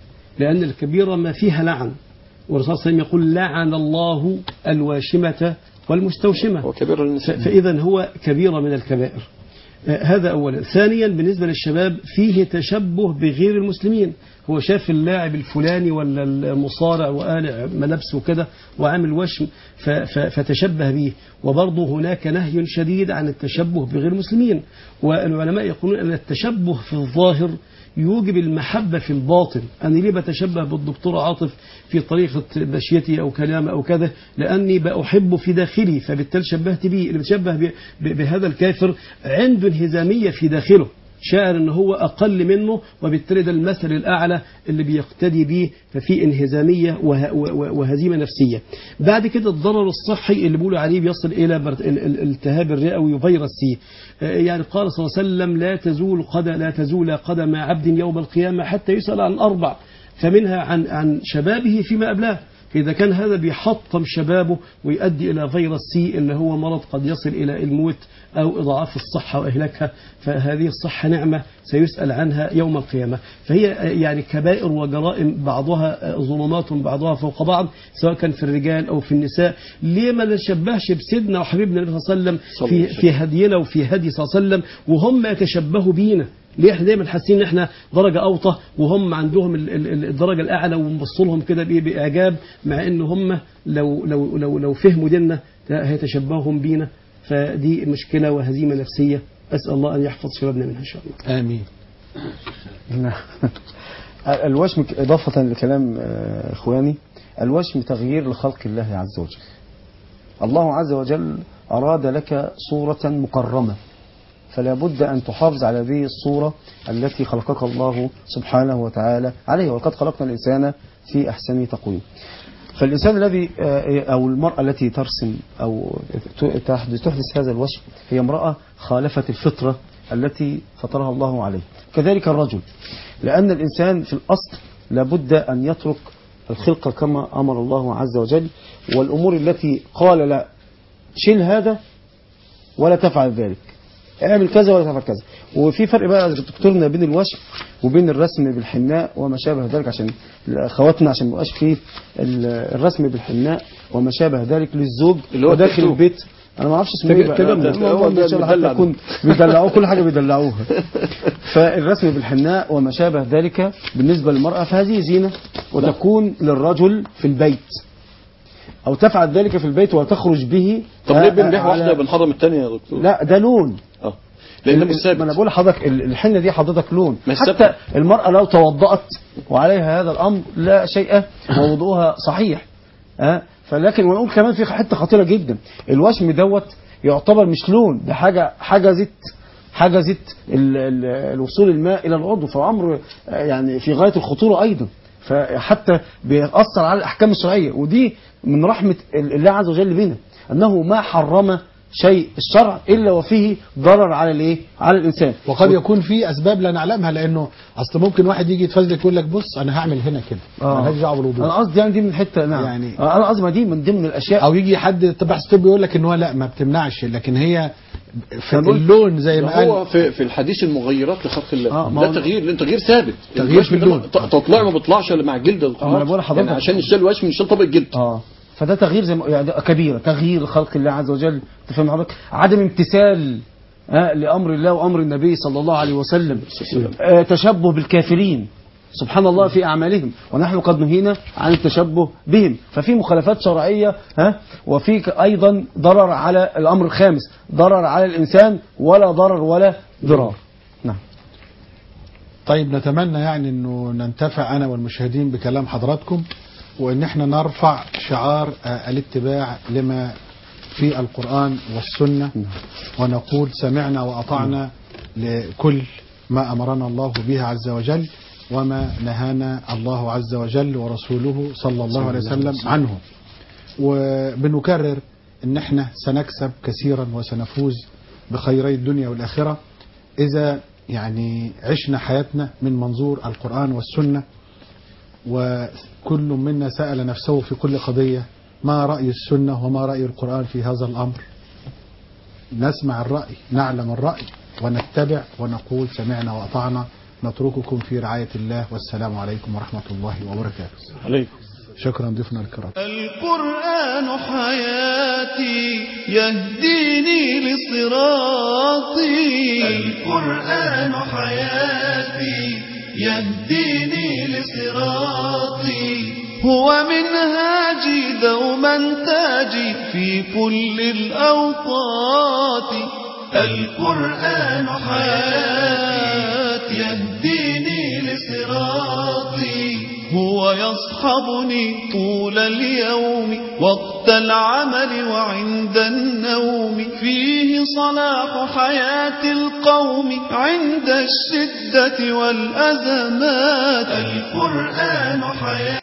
لأن الكبيرة ما فيها لعن والرسول صلى الله عليه وسلم يقول لعن الله الواشمة والمستوشمة هو كبير ف- للنساء فإذا هو كبيرة من الكبائر آه، هذا أولا ثانيا بالنسبة للشباب فيه تشبه بغير المسلمين هو شاف اللاعب الفلاني ولا المصارع وقالع ملابسه وكده وعامل وشم ف- ف- فتشبه به وبرضه هناك نهي شديد عن التشبه بغير المسلمين والعلماء يقولون أن التشبه في الظاهر يوجب المحبة في الباطن أنا ليه بتشبه بالدكتور عاطف في طريقة مشيتي أو كلامه أو كذا لأني بأحبه في داخلي فبالتالي شبهت به اللي بتشبه ب- ب- بهذا الكافر عنده انهزامية في داخله شاعر ان هو اقل منه وبالتالي ده المثل الاعلى اللي بيقتدي به ففي انهزاميه وه- و- وهزيمه نفسيه. بعد كده الضرر الصحي اللي بيقولوا عليه بيصل الى برت- ال- ال- الالتهاب الرئوي وفيروس سي. آه، يعني قال صلى الله عليه وسلم لا تزول قد لا تزول قدم عبد يوم القيامه حتى يسال عن اربع فمنها عن عن شبابه فيما قبلاه إذا كان هذا بيحطم شبابه ويؤدي إلى فيروس سي اللي هو مرض قد يصل إلى الموت أو إضعاف الصحة وإهلاكها فهذه الصحة نعمة سيسأل عنها يوم القيامة فهي يعني كبائر وجرائم بعضها ظلمات بعضها فوق بعض سواء كان في الرجال أو في النساء ليه ما نشبهش بسيدنا وحبيبنا النبي صلى الله عليه وسلم في, في هدينا وفي هدي صلى الله عليه وسلم وهم يتشبهوا بينا ليه احنا دايما حاسين ان احنا درجه اوطى وهم عندهم ال- ال- ال- الدرجه الاعلى ونبص لهم كده بإيه؟ باعجاب مع ان هم لو لو لو لو فهموا ديننا هيتشبههم بينا فدي مشكله وهزيمه نفسيه اسال الله ان يحفظ شبابنا منها ان شاء الله. امين نعم. الوشم إضافة لكلام آه، إخواني الوشم تغيير لخلق الله عز وجل الله عز وجل أراد لك صورة مكرمة فلا بد أن تحافظ على هذه الصورة التي خلقك الله سبحانه وتعالى عليها ولقد خلقنا الإنسان في أحسن تقويم فالإنسان الذي آه، أو المرأة التي ترسم أو تحدث تحدث هذا الوشم هي امرأة خالفت الفطرة التي فطرها الله عليه كذلك الرجل لأن الإنسان في الأصل لابد أن يترك الخلقة كما أمر الله عز وجل والأمور التي قال لا شيل هذا ولا تفعل ذلك اعمل كذا ولا تفعل كذا وفي فرق بقى يا دكتورنا بين الوشم وبين الرسم بالحناء وما شابه ذلك عشان اخواتنا عشان ما يبقاش فيه ال- الرسم بالحناء وما شابه ذلك للزوج اللي هو وداخل التاتو. البيت انا ما اعرفش اسمه ايه بقى كده أنا- ده- هو هو ده إن شاء الله حتى المدلع يكون بيدلعوه كل حاجه بيدلعوها فالرسم بالحناء وما شابه ذلك بالنسبه للمراه فهذه زينه وتكون للرجل في البيت او تفعل ذلك في البيت وتخرج به طب ليه بنبيع على- واحدة بنحرم الثانية يا دكتور؟ لا ده لون اه لأن ده مش ما انا ثابت بقول لحضرتك ال- الحنه دي حضرتك لون مش حتى ثابتة. المراه لو توضأت وعليها هذا الامر لا شيء ووضوءها صحيح ها فلكن ونقول كمان في حته خطيره جدا الوشم دوت يعتبر مش لون ده حاجه حجزت حجزت ال- ال- الوصول الماء الى العضو فامر آه، يعني في غايه الخطوره ايضا فحتى بيأثر على الاحكام الشرعيه ودي من رحمه ال- الله عز وجل بنا انه ما حرم شيء الشرع الا وفيه ضرر على الايه على الانسان وقد يكون في اسباب لا نعلمها لانه اصل ممكن واحد يجي يتفزلك يقول لك بص انا هعمل هنا كده آه. مالهاش دعوه بالوضوء انا قصدي يعني دي من حته نعم يعني- يعني انا قصدي ما دي من ضمن الاشياء او يجي حد بحث طبي يقول لك ان هو لا ما بتمنعش لكن هي في اللون زي ما هو قال في في الحديث المغيرات لخلق الله آه، ما ده هو- تغيير لان تغيير ثابت تغيير الوشم في ده اللون. ت- تطلع ما بيطلعش الا مع الجلد آه، أنا بقول لحضرتك. يعني عشان يشيل وشم يشيل طبق الجلد اه فده تغيير زي ما يعني ده كبيره تغيير خلق الله عز وجل انت فاهم حضرتك عدم امتثال آه لامر الله وامر النبي صلى الله عليه وسلم آه تشبه بالكافرين سبحان الله في اعمالهم ونحن قد نهينا عن التشبه بهم ففي مخالفات شرعيه ها وفي ك- ايضا ضرر على الامر الخامس ضرر على الانسان ولا ضرر ولا ضرار نعم طيب نتمنى يعني انه ننتفع انا والمشاهدين بكلام حضراتكم وان احنا نرفع شعار آه، الاتباع لما في القرآن والسنة ونقول سمعنا وأطعنا لكل ما أمرنا الله به عز وجل وما نهانا الله عز وجل ورسوله صلى الله عليه وسلم عنه وبنكرر ان احنا سنكسب كثيرا وسنفوز بخيري الدنيا والآخرة إذا يعني عشنا حياتنا من منظور القرآن والسنة وكل منا سأل نفسه في كل قضية ما رأي السنة وما رأي القرآن في هذا الأمر نسمع الرأي نعلم الرأي ونتبع ونقول سمعنا وأطعنا نترككم في رعاية الله والسلام عليكم ورحمة الله وبركاته عليكم شكرا ضيفنا الكرام القرآن حياتي يهديني لصراطي القرآن حياتي يهديني لصراطي هو منهاجي دوما تاجي في كل الأوقات القرآن حياتي يهديني لصراطي هو يصحبني طول اليوم وقت العمل وعند النوم فيه صلاح حياة القوم عند الشدة والأزمات القرآن حياة